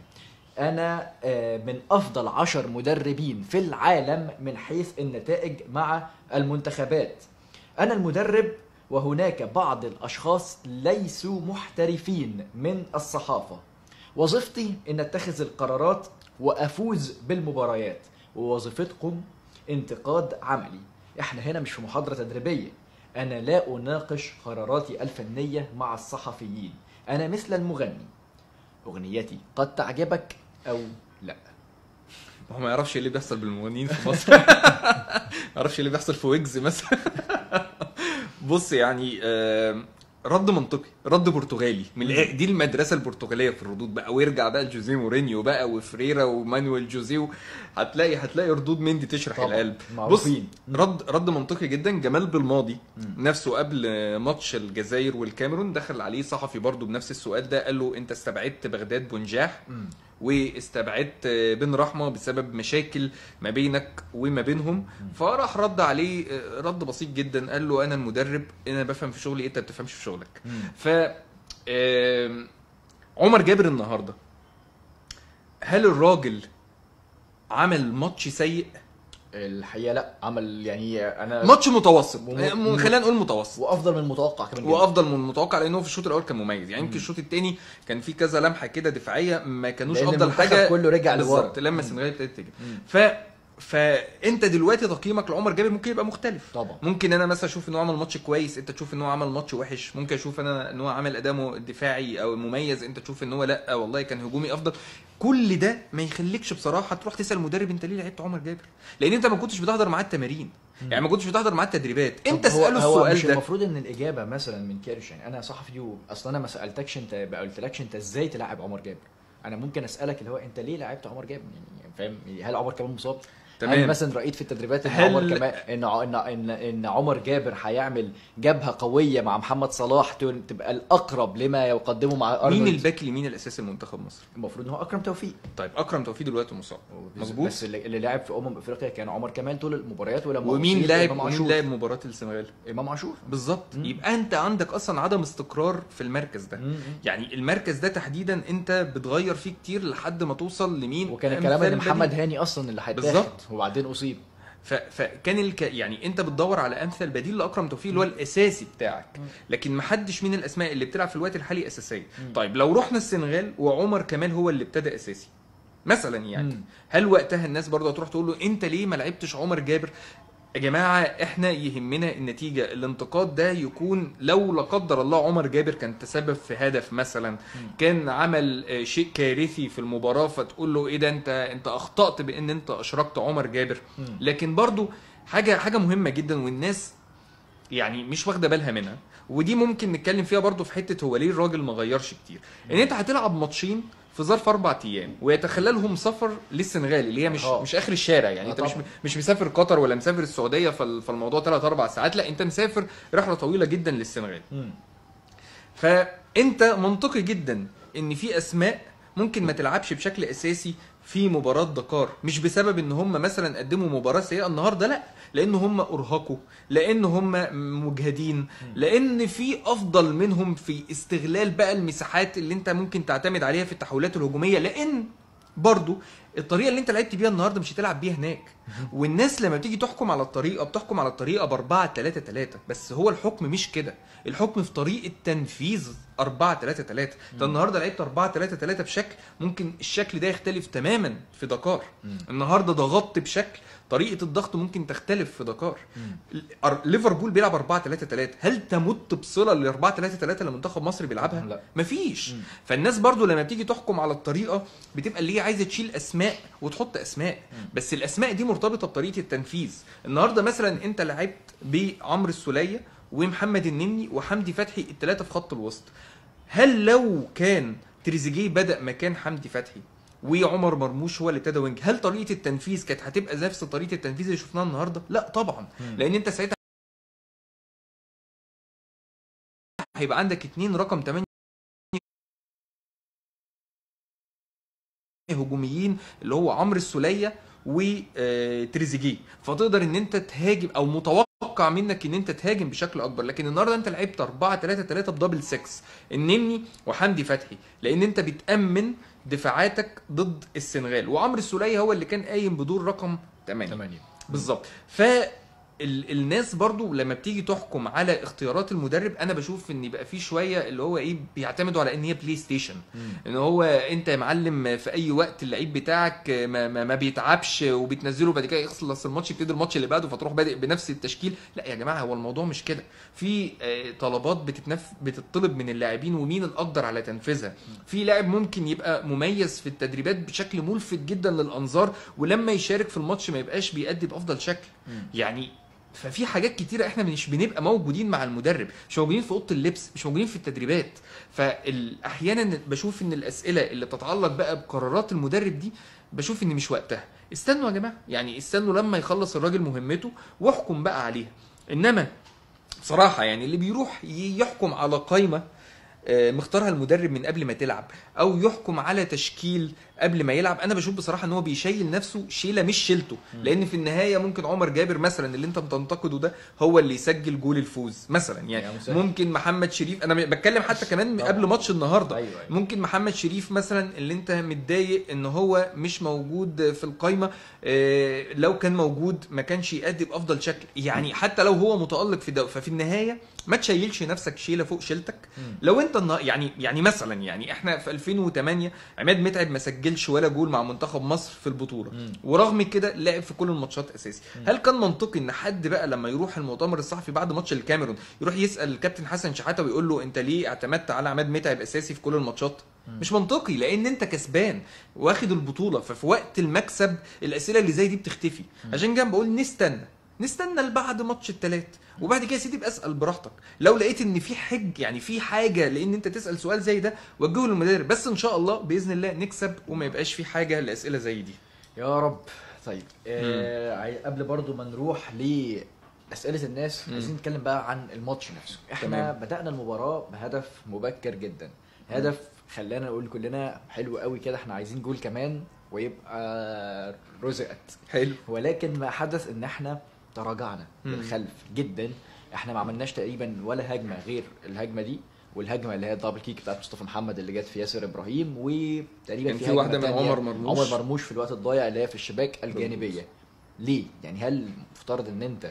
أنا آه، من أفضل عشر مدربين في العالم من حيث النتائج مع المنتخبات أنا المدرب وهناك بعض الأشخاص ليسوا محترفين من الصحافة وظيفتي ان اتخذ القرارات وافوز بالمباريات ووظيفتكم انتقاد عملي احنا هنا مش في محاضرة تدريبية انا لا اناقش قراراتي الفنية مع الصحفيين انا مثل المغني اغنيتي قد تعجبك او لا هو ما يعرفش ايه اللي بيحصل بالمغنيين في مصر ما يعرفش ايه اللي بيحصل في ويجز مثلا بص يعني آم، رد منطقي رد برتغالي من الآ- دي المدرسه البرتغاليه في الردود بقى ويرجع بقى لجوزيه مورينيو بقى وفريرا ومانويل جوزيه هتلاقي هتلاقي ردود مندي تشرح طبعاً، القلب بص معروفين. رد رد منطقي جدا جمال بالماضي نفسه قبل ماتش الجزائر والكاميرون دخل عليه صحفي برضه بنفس السؤال ده قال له انت استبعدت بغداد بنجاح واستبعدت بن رحمه بسبب مشاكل ما بينك وما بينهم فراح رد عليه رد بسيط جدا قال له انا المدرب انا بفهم في شغلي انت ما بتفهمش في شغلك ف آم، عمر جابر النهارده هل الراجل عمل ماتش سيء الحقيقة لا عمل يعني انا ماتش متوسط وم- خلينا نقول متوسط وافضل من المتوقع كمان جداً. وافضل من المتوقع لانه في الشوط الاول كان مميز يعني يمكن الشوط الثاني كان في كذا لمحه كده دفاعيه ما كانوش لأن افضل المنتخب حاجه كله رجع لورا. بالظبط لما السنغال ابتدت تجري ف فانت دلوقتي تقييمك لعمر جابر ممكن يبقى مختلف طبعا. ممكن انا مثلا اشوف ان هو عمل ماتش كويس انت تشوف ان هو عمل ماتش وحش ممكن اشوف انا ان هو عمل اداء م- دفاعي او مميز انت تشوف ان هو لا والله كان هجومي افضل كل ده ما يخليكش بصراحه تروح تسال المدرب انت ليه لعبت عمر جابر لان انت ما كنتش بتحضر معاه التمارين يعني ما كنتش بتحضر معاه التدريبات طب انت هو- اساله هو السؤال مش ده المفروض ان الاجابه مثلا من كيرش يعني انا صحفي و- اصلا انا ما سالتكش انت ما قلتلكش انت ازاي تلعب عمر جابر انا ممكن اسالك اللي هو انت ليه لعبت عمر جابر يعني فاهم هل عمر كمان مصاب تمام. هل مثلا رايت في التدريبات ان هل- عمر كمان ان ع- ان ان, إن عمر جابر هيعمل جبهه قويه مع محمد صلاح ت- تبقى الاقرب لما يقدمه مع ارنولد مين الباك اليمين الاساسي لمنتخب مصر المفروض ان هو اكرم توفيق طيب اكرم توفيق دلوقتي مصاب مظبوط بس اللي, اللي لعب في امم افريقيا كان عمر كمال طول المباريات ولما ومين أصيب لاعب امام ومين عاشور لاعب مباراه السنغال امام عاشور بالظبط مم. يبقى انت عندك اصلا عدم استقرار في المركز ده مم. يعني المركز ده تحديدا انت بتغير فيه كتير لحد ما توصل لمين وكان الكلام ان أمثال محمد بديل. هاني اصلا اللي هيتاخد بالظبط. وبعدين اصيب ف... فكان الك... يعني انت بتدور على امثل بديل لاكرم توفيق اللي هو الاساسي بتاعك لكن ما حدش من الاسماء اللي بتلعب في الوقت الحالي اساسيه طيب لو رحنا السنغال وعمر كمال هو اللي ابتدى اساسي مثلا يعني مم. هل وقتها الناس برضه هتروح تقول له انت ليه ما لعبتش عمر جابر يا جماعه احنا يهمنا النتيجه الانتقاد ده يكون لو لا قدر الله عمر جابر كان تسبب في هدف مثلا كان عمل آه، شيء كارثي في المباراه فتقول له ايه ده انت انت اخطات بان انت اشركت عمر جابر مم. لكن برضو حاجه حاجه مهمه جدا والناس يعني مش واخده بالها منها ودي ممكن نتكلم فيها برضو في حته هو ليه الراجل ما غيرش كتير ان انت هتلعب ماتشين في ظرف اربع ايام ويتخللهم سفر للسنغال اللي هي مش آه. مش اخر الشارع يعني آه انت مش طبعاً. مش مسافر قطر ولا مسافر السعوديه فال- فالموضوع 3 4 ساعات لا انت مسافر رحله طويله جدا للسنغال مم. فانت منطقي جدا ان في اسماء ممكن ما تلعبش بشكل اساسي في مباراة دكار مش بسبب ان هم مثلا قدموا مباراة سيئة النهاردة لا لان هم ارهقوا لان هم مجهدين لان في افضل منهم في استغلال بقى المساحات اللي انت ممكن تعتمد عليها في التحولات الهجومية لان برضو الطريقه اللي انت لعبت بيها النهارده مش هتلعب بيها هناك والناس لما بتيجي تحكم على الطريقه بتحكم على الطريقه ب 4 3 3 بس هو الحكم مش كده الحكم في طريقه تنفيذ 4 3 3 انت النهارده لعبت 4 3 3 بشكل ممكن الشكل ده يختلف تماما في دكار النهارده ضغطت بشكل طريقه الضغط ممكن تختلف في دكار ال- ليفربول بيلعب 4 3 3 هل تمت بصله ل 4 3 3 اللي منتخب مصر بيلعبها لا. مفيش مم. فالناس برضو لما بتيجي تحكم على الطريقه بتبقى اللي هي عايزه تشيل اسماء وتحط اسماء بس الاسماء دي مرتبطه بطريقه التنفيذ النهارده مثلا انت لعبت بعمرو السوليه ومحمد النني وحمدي فتحي الثلاثه في خط الوسط هل لو كان تريزيجيه بدا مكان حمدي فتحي وعمر مرموش هو اللي ابتدى وينج هل طريقه التنفيذ كانت هتبقى نفس طريقه التنفيذ اللي شفناها النهارده لا طبعا لان انت ساعتها هيبقى عندك اتنين رقم 8 هجوميين اللي هو عمرو السوليه وتريزيجيه فتقدر ان انت تهاجم او متوقع منك ان انت تهاجم بشكل اكبر لكن النهارده انت لعبت 4 3 3 بدبل 6 النني وحمدي فتحي لان انت بتامن دفاعاتك ضد السنغال وعمرو السوليه هو اللي كان قايم بدور رقم 8 8 بالظبط ف ال- الناس برضو لما بتيجي تحكم على اختيارات المدرب انا بشوف ان يبقى في شويه اللي هو ايه بيعتمدوا على ان هي بلاي ستيشن ان هو انت يا معلم في اي وقت اللعيب بتاعك ما, ما, ما بيتعبش وبتنزله بعد كده يخلص الماتش يبتدي الماتش اللي بعده فتروح بادئ بنفس التشكيل لا يا جماعه هو الموضوع مش كده في آه، طلبات بتتنف بتطلب من اللاعبين ومين الاقدر على تنفيذها في لاعب ممكن يبقى مميز في التدريبات بشكل ملفت جدا للانظار ولما يشارك في الماتش ما يبقاش بيأدي بافضل شكل يعني ففي حاجات كتيرة احنا مش بنبقى موجودين مع المدرب مش موجودين في اوضه اللبس مش موجودين في التدريبات فاحيانا بشوف ان الاسئله اللي بتتعلق بقى بقرارات المدرب دي بشوف ان مش وقتها استنوا يا جماعه يعني استنوا لما يخلص الراجل مهمته واحكم بقى عليها انما بصراحه يعني اللي بيروح ي- يحكم على قائمه آه، مختارها المدرب من قبل ما تلعب او يحكم على تشكيل قبل ما يلعب انا بشوف بصراحه ان هو بيشيل نفسه شيله مش شيلته لان في النهايه ممكن عمر جابر مثلا اللي انت بتنتقده ده هو اللي يسجل جول الفوز مثلا يا يعني مسهل. ممكن محمد شريف انا بتكلم حتى كمان من طبعا. قبل ماتش النهارده أيوة، أيوة. ممكن محمد شريف مثلا اللي انت متضايق ان هو مش موجود في القايمه آه، لو كان موجود ما كانش يأدي بافضل شكل يعني حتى لو هو متالق في ده ففي النهايه ما تشيلش نفسك شيله فوق شيلتك لو انت النا- يعني يعني مثلا يعني احنا في 2008 عماد متعب ما سجلش ولا جول مع منتخب مصر في البطوله مم. ورغم كده لعب في كل الماتشات اساسي هل كان منطقي ان حد بقى لما يروح المؤتمر الصحفي بعد ماتش الكاميرون يروح يسال الكابتن حسن شحاته ويقول له انت ليه اعتمدت على عماد متعب اساسي في كل الماتشات مش منطقي لان انت كسبان واخد البطوله ففي وقت المكسب الاسئله اللي زي دي بتختفي عشان كده بقول نستنى نستنى لبعد ماتش التلات وبعد كده يا سيدي ابقى اسال براحتك لو لقيت ان في حج يعني في حاجه لان انت تسال سؤال زي ده وجهه للمدرب بس ان شاء الله باذن الله نكسب وما يبقاش في حاجه لاسئله زي دي يا رب طيب آه عاي- قبل برضو ما نروح لاسئله الناس مم. عايزين نتكلم بقى عن الماتش نفسه احنا تمام. بدانا المباراه بهدف مبكر جدا هدف خلانا نقول كلنا حلو قوي كده احنا عايزين جول كمان ويبقى رزقت حلو ولكن ما حدث ان احنا تراجعنا مم. للخلف جدا احنا ما عملناش تقريبا ولا هجمه غير الهجمه دي والهجمه اللي هي الدبل كيك بتاعت مصطفى محمد اللي جت في ياسر ابراهيم وتقريبا كان في هجمة واحدة من تانية عمر مرموش. عمر مرموش في الوقت الضايع اللي هي في الشباك الجانبيه ليه يعني هل مفترض ان انت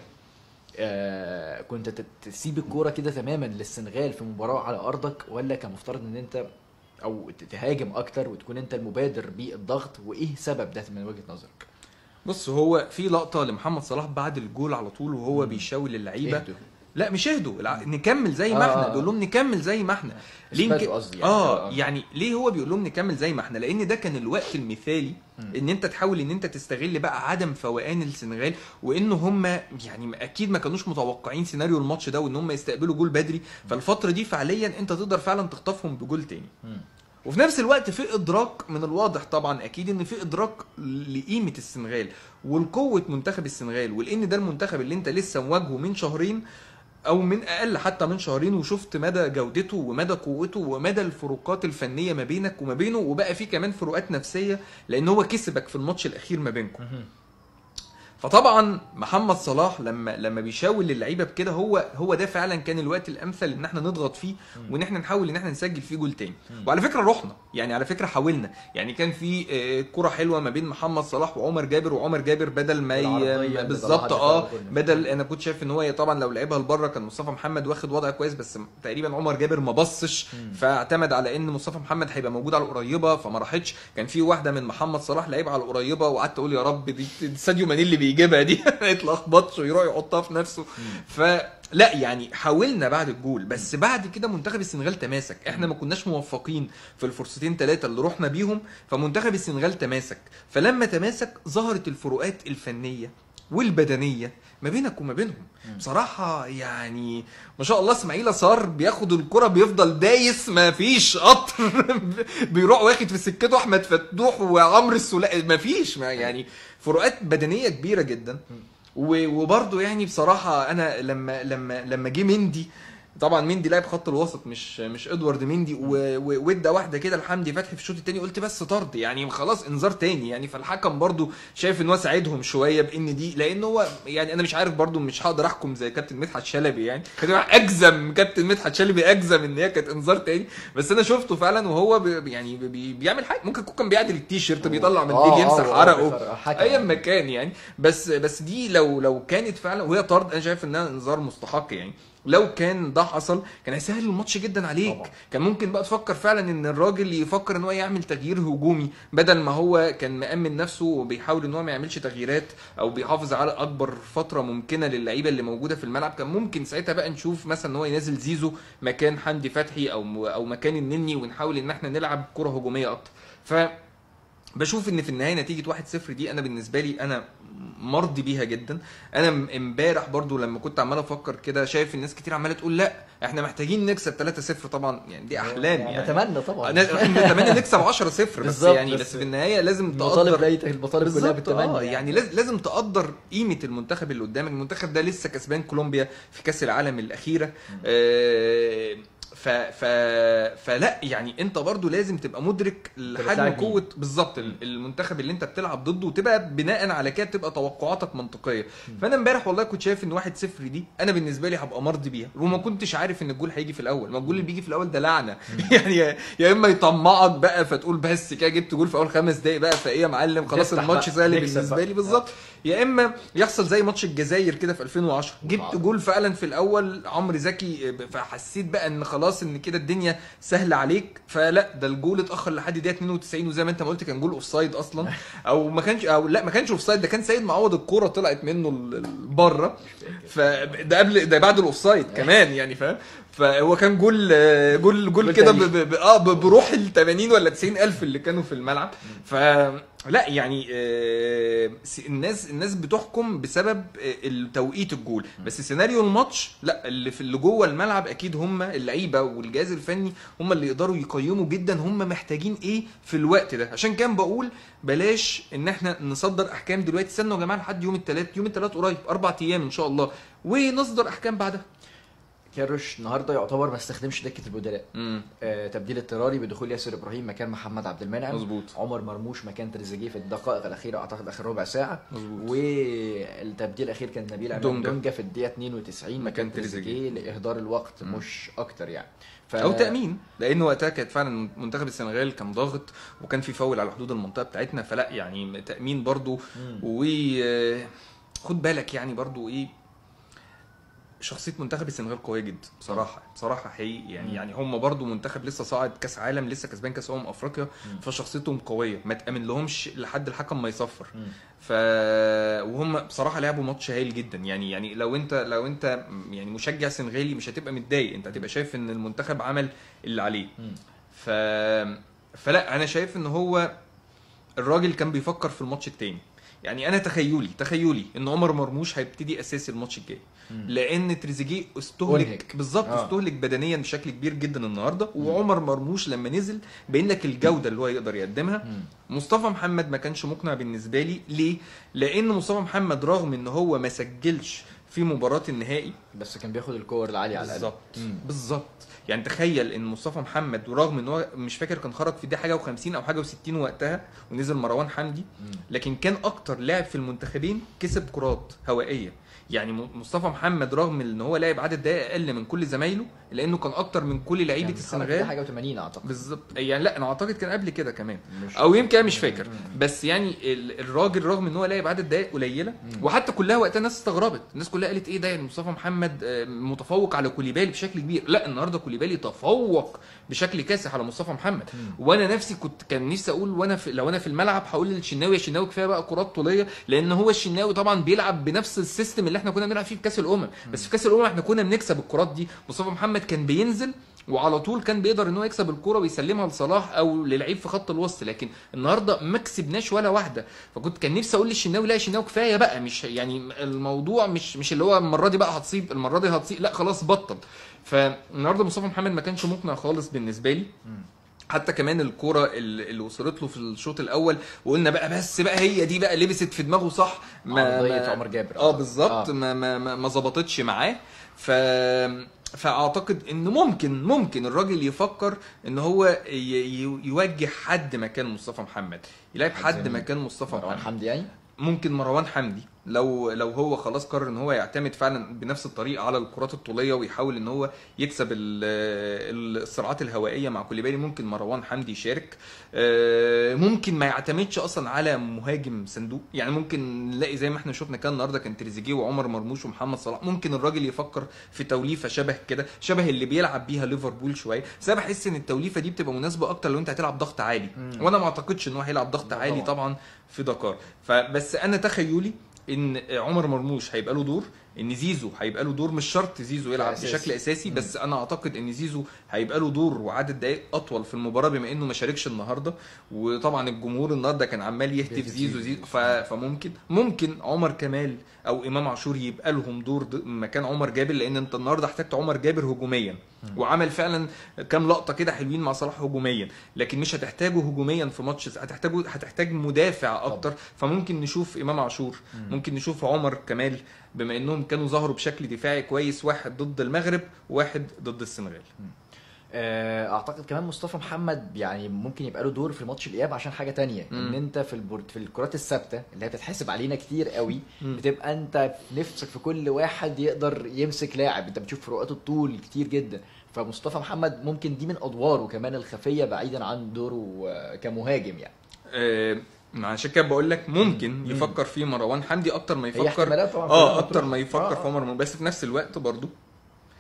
آه كنت تت- تسيب الكوره كده تماما للسنغال في مباراه على ارضك ولا كان مفترض ان انت او ت- تهاجم اكتر وتكون انت المبادر بالضغط وايه سبب ده من وجهه نظرك بص هو في لقطه لمحمد صلاح بعد الجول على طول وهو مم. بيشاور للعيبه اهدوا. لا مش اهدوا الع- نكمل زي ما آه. احنا بيقول لهم نكمل زي ما احنا ليه إثباتوا نك- قصدي يعني. اه آه. يعني ليه هو بيقول لهم نكمل زي ما احنا لان ده كان الوقت المثالي مم. ان انت تحاول ان انت تستغل بقى عدم فوقان السنغال وان هم يعني اكيد ما كانوش متوقعين سيناريو الماتش ده وان هم يستقبلوا جول بدري فالفتره دي فعليا انت تقدر فعلا تخطفهم بجول تاني مم. وفي نفس الوقت في ادراك من الواضح طبعا اكيد ان في ادراك لقيمه السنغال والقوه منتخب السنغال ولان ده المنتخب اللي انت لسه مواجهه من شهرين او من اقل حتى من شهرين وشفت مدى جودته ومدى قوته ومدى الفروقات الفنيه ما بينك وما بينه وبقى في كمان فروقات نفسيه لان هو كسبك في الماتش الاخير ما بينكم مهم. فطبعا محمد صلاح لما لما بيشاور للعيبه بكده هو هو ده فعلا كان الوقت الامثل ان احنا نضغط فيه وان احنا نحاول ان احنا نسجل فيه جول تاني مم. وعلى فكره رحنا يعني على فكره حاولنا يعني كان في آه، كره حلوه ما بين محمد صلاح وعمر جابر وعمر جابر بدل ما والعرضية ي... اللي بالظبط طلعها اه دفاع كله. بدل انا كنت شايف ان هو طبعا لو لعبها لبره كان مصطفى محمد واخد وضع كويس بس تقريبا عمر جابر ما بصش مم. فاعتمد على ان مصطفى محمد هيبقى موجود على القريبه فما راحتش كان في واحده من محمد صلاح لعيبه على القريبه وقعدت اقول يا رب دي دي ساديو ماني اللي بيجيبها دي ما يتلخبطش ويروح يحطها في نفسه فلا يعني حاولنا بعد الجول بس بعد كده منتخب السنغال تماسك احنا ما كناش موفقين في الفرصتين ثلاثه اللي رحنا بيهم فمنتخب السنغال تماسك فلما تماسك ظهرت الفروقات الفنيه والبدنيه ما بينك وما بينهم بصراحه يعني ما شاء الله اسماعيل صار بياخد الكره بيفضل دايس ما فيش قطر بيروح واخد في سكته احمد فتوح وعمرو السولائي ما فيش ما يعني فروقات بدنيه كبيره جدا و- وبرضه يعني بصراحه انا لما لما لما جه مندي طبعا مندي لاعب خط الوسط مش مش ادوارد مندي و- و- وادى واحده كده لحمدي فتحي في الشوط الثاني قلت بس طرد يعني خلاص انذار تاني يعني فالحكم برضو شايف ان هو ساعدهم شويه بان دي لان هو يعني انا مش عارف برضو مش هقدر احكم زي كابتن مدحت شلبي يعني كان اجزم كابتن مدحت شلبي اجزم ان هي كانت انذار تاني بس انا شفته فعلا وهو بي يعني بي بيعمل حاجه ممكن يكون كان بيعدل التيشيرت بيطلع من آه، ايديه آه، يمسح آه، عرقه بيفرق حكم. ايا ما كان يعني بس بس دي لو لو كانت فعلا وهي طرد انا شايف انها انذار مستحق يعني لو كان ده حصل كان هيسهل الماتش جدا عليك طبعا. كان ممكن بقى تفكر فعلا ان الراجل يفكر ان هو يعمل تغيير هجومي بدل ما هو كان مأمن نفسه وبيحاول ان هو ما يعملش تغييرات او بيحافظ على اكبر فتره ممكنه للعيبه اللي موجوده في الملعب كان ممكن ساعتها بقى نشوف مثلا ان هو ينزل زيزو مكان حمدي فتحي او او مكان النني ونحاول ان احنا نلعب كره هجوميه اكتر ف بشوف ان في النهايه نتيجه 1-0 دي انا بالنسبه لي انا مرضي بيها جدا انا م- امبارح برضو لما كنت عمال افكر كده شايف الناس كتير عماله تقول لا احنا محتاجين نكسب 3-0 طبعا يعني دي احلام يعني نتمنى طبعا أنا نتمنى نكسب 10-0 بس بالظبط، يعني بس بس في النهايه لازم المطالب تقدر لقيت المطالب كلها بالظبط بالتمني اه يعني لاز- لازم تقدر قيمه المنتخب اللي قدامك المنتخب ده لسه كسبان كولومبيا في كاس العالم الاخيره آه ف ف فلا يعني انت برضو لازم تبقى مدرك لحجم بتلعب مين؟ قوه بالظبط ال- المنتخب اللي انت بتلعب ضده وتبقى بناء على كده تبقى توقعاتك منطقيه فانا امبارح والله كنت شايف ان 1-0 دي انا بالنسبه لي هبقى مرضي بيها وما كنتش عارف ان الجول هيجي في الاول ما الجول اللي بيجي في الاول ده لعنه يعني يا- يا اما يطمعك بقى فتقول بس كده جبت جول في اول خمس دقايق بقى فايه يا معلم خلاص نفتح الماتش بقى، سهل نكسب بالنسبه بقى. لي بالظبط يا اما يحصل زي ماتش الجزائر كده في 2010 جبت آه. جول فعلا في الاول عمرو زكي فحسيت بقى ان خلاص ان كده الدنيا سهله عليك فلا ده الجول اتاخر لحد دقيقه 92 وزي ما انت ما قلت كان جول اوف سايد اصلا او ما كانش او لا ما كانش اوف سايد ده كان سيد معوض الكوره طلعت منه ال- ال- بره فده قبل ده بعد الاوف سايد كمان يعني فاهم فهو كان جول آه، جول جول جول كده ب- تاريخي. ب- ب- اه ب- بروح ال 80 ولا 90 الف اللي كانوا في الملعب فلا يعني آه، س- الناس الناس بتحكم بسبب آه، التوقيت الجول بس سيناريو الماتش لا اللي في اللي جوه الملعب اكيد هم اللعيبه والجهاز الفني هم اللي يقدروا يقيموا جدا هم محتاجين ايه في الوقت ده عشان كان بقول بلاش ان احنا نصدر احكام دلوقتي استنوا يا جماعه لحد يوم الثلاث يوم الثلاث قريب اربع ايام ان شاء الله ونصدر احكام بعدها كيروش النهارده يعتبر ما استخدمش دكه البدلاء امم آه تبديل اضطراري بدخول ياسر ابراهيم مكان محمد عبد المنعم مظبوط عمر مرموش مكان تريزيجيه في الدقائق الاخيره اعتقد اخر ربع ساعه مظبوط والتبديل الاخير كان نبيل امام دونجا. دونجا في الدقيقه 92 مكان مكان تريزيجيه لاهدار الوقت مم. مش اكتر يعني ف... او تامين لان وقتها كانت فعلا منتخب السنغال كان ضاغط وكان في فاول على حدود المنطقه بتاعتنا فلا يعني تامين برضو مم. و خد بالك يعني برضو ايه شخصيه منتخب السنغال قويه جدا بصراحه بصراحه حقيقي يعني مم. يعني هم برضو منتخب لسه صاعد كاس عالم لسه كسبان كاس امم افريقيا مم. فشخصيتهم قويه ما تامن لهمش لحد الحكم ما يصفر مم. ف وهم بصراحه لعبوا ماتش هايل جدا يعني يعني لو انت لو انت يعني مشجع سنغالي مش هتبقى متضايق انت هتبقى شايف ان المنتخب عمل اللي عليه مم. ف فلا انا شايف ان هو الراجل كان بيفكر في الماتش التاني يعني انا تخيلي تخيلي ان عمر مرموش هيبتدي اساسي الماتش الجاي مم. لان تريزيجيه استهلك أنهك. بالظبط آه. استهلك بدنيا بشكل كبير جدا النهارده وعمر مرموش لما نزل باين لك الجوده اللي هو يقدر يقدمها مم. مصطفى محمد ما كانش مقنع بالنسبه لي ليه لان مصطفى محمد رغم ان هو ما سجلش في مباراه النهائي بس كان بياخد الكور العاليه على الاقل بالظبط مم. بالظبط يعني تخيل ان مصطفى محمد ورغم ان هو مش فاكر كان خرج في دي حاجه و50 او حاجه و60 وقتها ونزل مروان حمدي مم. لكن كان اكتر لاعب في المنتخبين كسب كرات هوائيه يعني م- مصطفى محمد رغم ان هو لعب عدد دقائق اقل من كل زمايله لانه كان اكتر من كل لعيبه كان خرج في السنغال حاجه و80 اعتقد بالظبط يعني لا انا اعتقد كان قبل كده كمان مش او يمكن انا مش فاكر مم. بس يعني ال- الراجل رغم ان هو لعب عدد دقائق قليله مم. وحتى كلها وقتها الناس استغربت الناس كلها قالت ايه ده يعني مصطفى محمد آه، متفوق على كوليبالي بشكل كبير لا النهارده كوليبالي تفوق بشكل كاسح على مصطفى محمد مم. وانا نفسي كنت كان نفسي اقول وانا في لو انا في الملعب هقول للشناوي يا شناوي كفايه بقى كرات طوليه لان هو الشناوي طبعا بيلعب بنفس السيستم اللي احنا كنا بنلعب فيه في كاس الامم بس في كاس الامم احنا كنا بنكسب الكرات دي مصطفى محمد كان بينزل وعلى طول كان بيقدر ان هو يكسب الكرة ويسلمها لصلاح او للعيب في خط الوسط لكن النهارده ما كسبناش ولا واحده فكنت كان نفسي اقول للشناوي لا يا شناوي كفايه بقى مش يعني الموضوع مش مش اللي هو المره دي بقى هتصيب المره دي هتصيب لا خلاص بطل فالنهارده مصطفى محمد ما كانش مقنع خالص بالنسبه لي مم. حتى كمان الكرة اللي اللي وصلت له في الشوط الاول وقلنا بقى بس بقى هي دي بقى لبست في دماغه صح عرضية عمر جابر. اه بالظبط آه. ما ما ما ما ظبطتش معاه ف فاعتقد ان ممكن ممكن الراجل يفكر ان هو ي- ي- يوجه حد مكان مصطفى محمد يلعب حد حد زي مين؟ مكان مصطفى مروان محمد حمدي يعني ممكن مروان حمدي لو لو هو خلاص قرر ان هو يعتمد فعلا بنفس الطريقه على الكرات الطوليه ويحاول ان هو يكسب ال- ال- الصراعات الهوائيه مع كوليبالي ممكن مروان حمدي يشارك آه، ممكن ما يعتمدش اصلا على مهاجم صندوق يعني ممكن نلاقي زي ما احنا شفنا كان النهارده كان تريزيجيه وعمر مرموش ومحمد صلاح ممكن الراجل يفكر في توليفه شبه كده شبه اللي بيلعب بيها ليفربول شويه بس انا بحس ان التوليفه دي بتبقى مناسبه اكتر لو انت هتلعب ضغط عالي مم. وانا ما اعتقدش ان هو هيلعب ضغط لا عالي طبعاً. طبعا في دكار فبس انا تخيلي ان عمر مرموش هيبقى له دور ان زيزو هيبقى له دور مش شرط زيزو يلعب أساسي. بشكل اساسي مم. بس انا اعتقد ان زيزو هيبقى له دور وعدد دقائق اطول في المباراه بما انه ما شاركش النهارده وطبعا الجمهور النهارده كان عمال يهتف يهتف زيزو زيزو. زيزو ف... فممكن ممكن عمر كمال او امام عاشور يبقى لهم دور د- مكان عمر جابر لان انت النهارده احتجت عمر جابر هجوميا وعمل فعلا كام لقطه كده حلوين مع صلاح هجوميا لكن مش هتحتاجه هجوميا في ماتش هتحتاجه هتحتاج مدافع اكتر فممكن نشوف امام عاشور ممكن نشوف عمر كمال بما انهم كانوا ظهروا بشكل دفاعي كويس واحد ضد المغرب وواحد ضد السنغال آه، اعتقد كمان مصطفى محمد يعني ممكن يبقى له دور في ماتش الاياب عشان حاجه تانية مم. ان انت في البورد في الكرات الثابته اللي هي بتتحسب علينا كتير قوي مم. بتبقى انت نفسك في كل واحد يقدر يمسك لاعب انت بتشوف فروقات الطول كتير جدا فمصطفى محمد ممكن دي من ادواره كمان الخفيه بعيدا عن دوره آه، كمهاجم يعني آه، عشان كده بقول لك ممكن مم. يفكر في مروان حمدي اكتر ما هي يفكر احتمالات طبعا اه كلها اكتر مطروحة. ما يفكر آه، في عمر مرموش بس في نفس الوقت برضو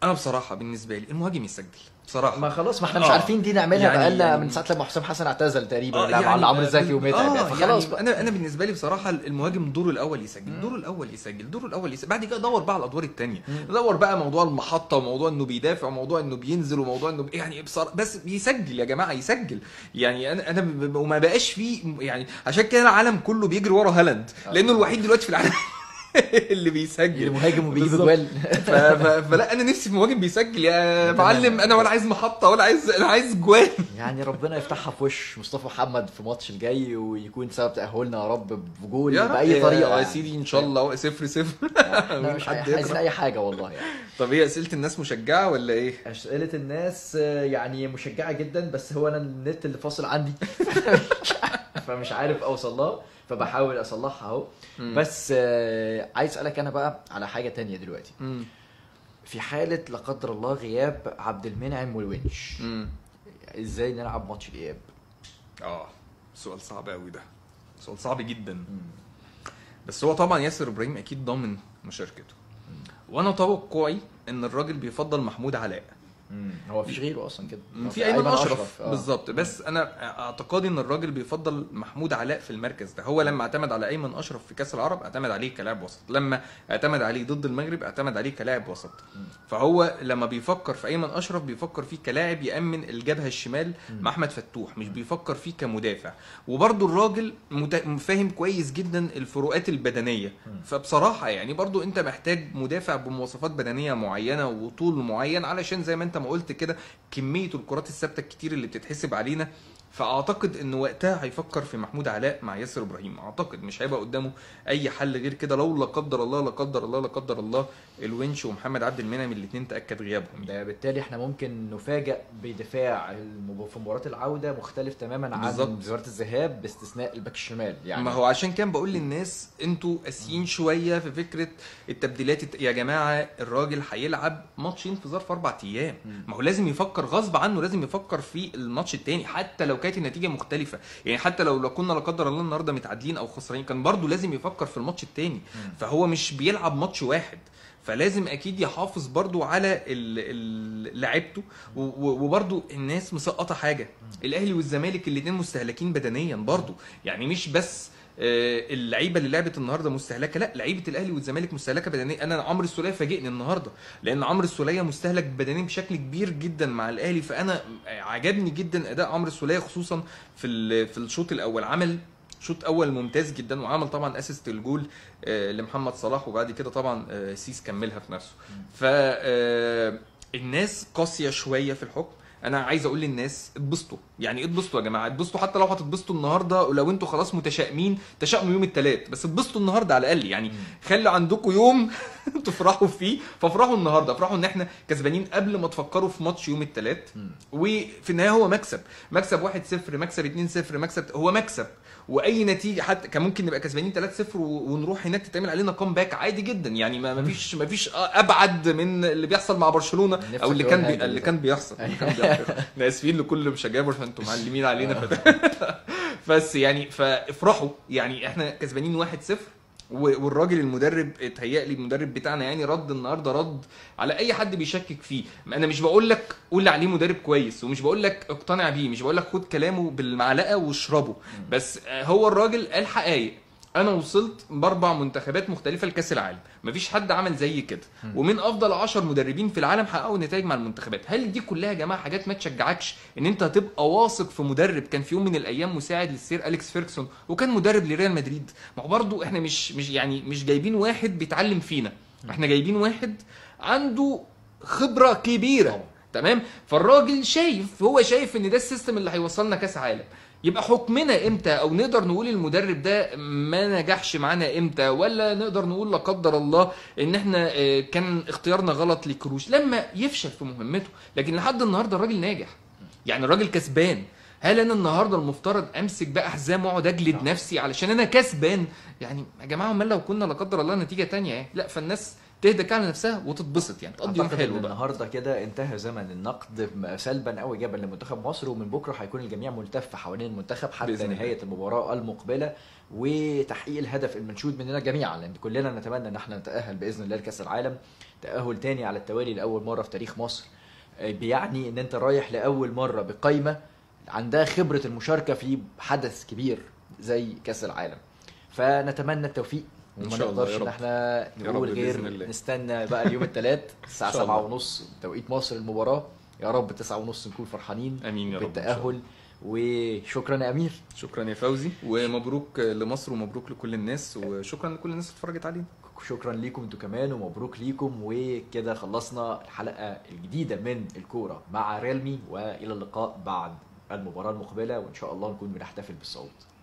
انا بصراحه بالنسبه لي المهاجم يسجل بصراحه ما خلاص ما احنا مش آه. عارفين دي نعملها يعني- بقالنا يعني- من ساعه لما حسام حسن اعتزل تقريبا آه، لعب على عمرو زكي ومتعب آه يعني فخلاص يعني بقى انا انا بالنسبه لي بصراحه المهاجم دوره الاول يسجل دوره الاول يسجل دوره الاول يسجل بعد كده دور بقى على الادوار الثانيه دور بقى موضوع المحطه وموضوع انه بيدافع وموضوع انه بينزل وموضوع انه بي- يعني بصراحه بس بيسجل يا جماعه يسجل يعني انا انا ب- ب- وما بقاش فيه يعني عشان كده العالم كله بيجري ورا هالاند لانه الوحيد دلوقتي في العالم اللي بيسجل المهاجم وبيجيب بالظبط. اجوال ف... ف... فلا انا نفسي في مهاجم بيسجل يا معلم انا ولا عايز محطه ولا عايز انا عايز جوان يعني ربنا يفتحها في وش مصطفى محمد في الماتش الجاي ويكون سبب تاهلنا يا رب بجول يا رب باي طريقه يا يعني. سيدي ان شاء الله صفر صفر احنا مش حد عايزين يكره. اي حاجه والله يعني طب ايه اسئله الناس مشجعه ولا ايه؟ اسئله الناس آه، يعني مشجعه جدا بس هو انا النت اللي فاصل عندي فمش عارف اوصل لها فبحاول اصلحها اهو بس آه، عايز اسالك انا بقى على حاجه تانية دلوقتي امم في حاله لا قدر الله غياب عبد المنعم والونش امم ازاي نلعب ماتش الاياب اه سؤال صعب قوي ده سؤال صعب جدا بس هو طبعا ياسر ابراهيم اكيد ضامن مشاركته وانا توقعي ان الراجل بيفضل محمود علاء هو مفيش غيره اصلا كده في ايمن اشرف آه. بالظبط بس انا اعتقادي ان الراجل بيفضل محمود علاء في المركز ده هو لما اعتمد على ايمن اشرف في كاس العرب اعتمد عليه كلاعب وسط لما اعتمد عليه ضد المغرب اعتمد عليه كلاعب وسط فهو لما بيفكر في ايمن اشرف بيفكر فيه كلاعب يامن الجبهه الشمال مع احمد فتوح مش بيفكر فيه كمدافع وبرده الراجل مت- فاهم كويس جدا الفروقات البدنيه فبصراحه يعني برضو انت محتاج مدافع بمواصفات بدنيه معينه وطول معين علشان زي ما انت ما قلت كده كميه الكرات الثابته الكتير اللي بتتحسب علينا فاعتقد ان وقتها هيفكر في محمود علاء مع ياسر ابراهيم اعتقد مش هيبقى قدامه اي حل غير كده لو لا قدر الله لا قدر الله لا قدر الله الونش ومحمد عبد المنعم الاثنين تاكد غيابهم ده بالتالي احنا ممكن نفاجئ بدفاع المب- في مباراه العوده مختلف تماما عن بالظبط. مباراه الذهاب باستثناء الباك الشمال يعني ما هو عشان كده بقول للناس انتوا قاسيين شويه في فكره التبديلات الت- يا جماعه الراجل هيلعب ماتشين في ظرف اربع ايام ما هو لازم يفكر غصب عنه لازم يفكر في الماتش التاني حتى لو كانت النتيجه مختلفه يعني حتى لو لو كنا لا قدر الله النهارده متعادلين او خسرانين كان برضه لازم يفكر في الماتش التاني فهو مش بيلعب ماتش واحد فلازم اكيد يحافظ برضو على ال- ال- لعيبته و- و- وبرضو الناس مسقطه حاجه الاهلي والزمالك الاثنين مستهلكين بدنيا برضو يعني مش بس آه، اللعيبه اللي لعبت النهارده مستهلكه لا لعيبه الاهلي والزمالك مستهلكه بدنيا انا عمرو السوليه فاجئني النهارده لان عمرو السوليه مستهلك بدنيا بشكل كبير جدا مع الاهلي فانا عجبني جدا اداء عمرو السوليه خصوصا في ال- في الشوط الاول عمل شوط اول ممتاز جدا وعمل طبعا اسيست الجول آه، لمحمد صلاح وبعد كده طبعا آه، سيس كملها في نفسه ف آه، الناس قاسيه شويه في الحكم انا عايز اقول للناس اتبسطوا يعني إيه اتبسطوا يا جماعه اتبسطوا حتى لو هتتبسطوا النهارده ولو انتوا خلاص متشائمين تشائموا يوم الثلاث بس اتبسطوا النهارده على الاقل يعني خلوا عندكم يوم تفرحوا فيه فافرحوا النهارده افرحوا ان احنا كسبانين قبل ما تفكروا في ماتش يوم الثلاث وفي النهايه هو مكسب مكسب 1-0 مكسب 2-0 مكسب هو مكسب واي نتيجه حتى كان ممكن نبقى كسبانين 3-0 و- ونروح هناك تتعمل علينا كومباك عادي جدا يعني ما ما فيش ما فيش ابعد من اللي بيحصل مع برشلونه نفسك او اللي تقول كان حاجة بي... اللي كده. كان بيحصل اللي كان بيحصل. احنا اسفين لكل مشجعي برشلونه انتوا معلمين علينا فده. بس يعني فافرحوا يعني احنا كسبانين 1-0 و- والراجل المدرب اتهيألي المدرب بتاعنا يعني رد النهارده رد على اي حد بيشكك فيه انا مش بقول لك قول عليه مدرب كويس ومش بقول لك اقتنع بيه مش بقول لك خد كلامه بالمعلقه واشربه بس آه، هو الراجل قال حقائق انا وصلت باربع منتخبات مختلفه لكاس العالم مفيش حد عمل زي كده ومن افضل 10 مدربين في العالم حققوا نتائج مع المنتخبات هل دي كلها يا جماعه حاجات ما تشجعكش ان انت هتبقى واثق في مدرب كان في يوم من الايام مساعد للسير اليكس فيركسون وكان مدرب لريال مدريد ما هو برضه احنا مش مش يعني مش جايبين واحد بيتعلم فينا احنا جايبين واحد عنده خبره كبيره تمام فالراجل شايف هو شايف ان ده السيستم اللي هيوصلنا كاس عالم يبقى حكمنا امتى او نقدر نقول المدرب ده ما نجحش معانا امتى ولا نقدر نقول لا قدر الله ان احنا آه، كان اختيارنا غلط لكروش لما يفشل في مهمته لكن لحد النهارده الراجل ناجح يعني الراجل كسبان هل انا النهارده المفترض امسك بقى حزام واقعد اجلد نفسي علشان انا كسبان يعني يا جماعه امال لو كنا لا قدر الله نتيجه تانية ايه لا فالناس تهدى كده على نفسها وتتبسط يعني تقضي يوم اعتقد حلو ان بقى النهارده كده انتهى زمن النقد سلبا او ايجابا لمنتخب مصر ومن بكره هيكون الجميع ملتف حوالين المنتخب حتى بإذن الله. نهايه المباراه المقبله وتحقيق الهدف المنشود مننا جميعا لان كلنا نتمنى ان احنا نتاهل باذن الله لكاس العالم تاهل تاني على التوالي لاول مره في تاريخ مصر آه، بيعني ان انت رايح لاول مره بقايمه عندها خبره المشاركه في حدث كبير زي كاس العالم فنتمنى التوفيق إن وما شاء الله، نقدرش يا ان رب. احنا يا نقول رب غير بإذن الله. نستنى بقى اليوم الثلاث الساعه إن شاء الله. 7 ونص توقيت مصر المباراه يا رب 9 ونص نكون فرحانين امين يا رب إن شاء الله. بالتاهل وشكرا يا امير شكرا يا فوزي ومبروك لمصر ومبروك لكل الناس وشكرا لكل الناس اللي اتفرجت علينا شكرا ليكم انتوا كمان ومبروك ليكم وكده خلصنا الحلقه الجديده من الكوره مع ريلمي والى اللقاء بعد المباراه المقبله وان شاء الله نكون بنحتفل بالصعود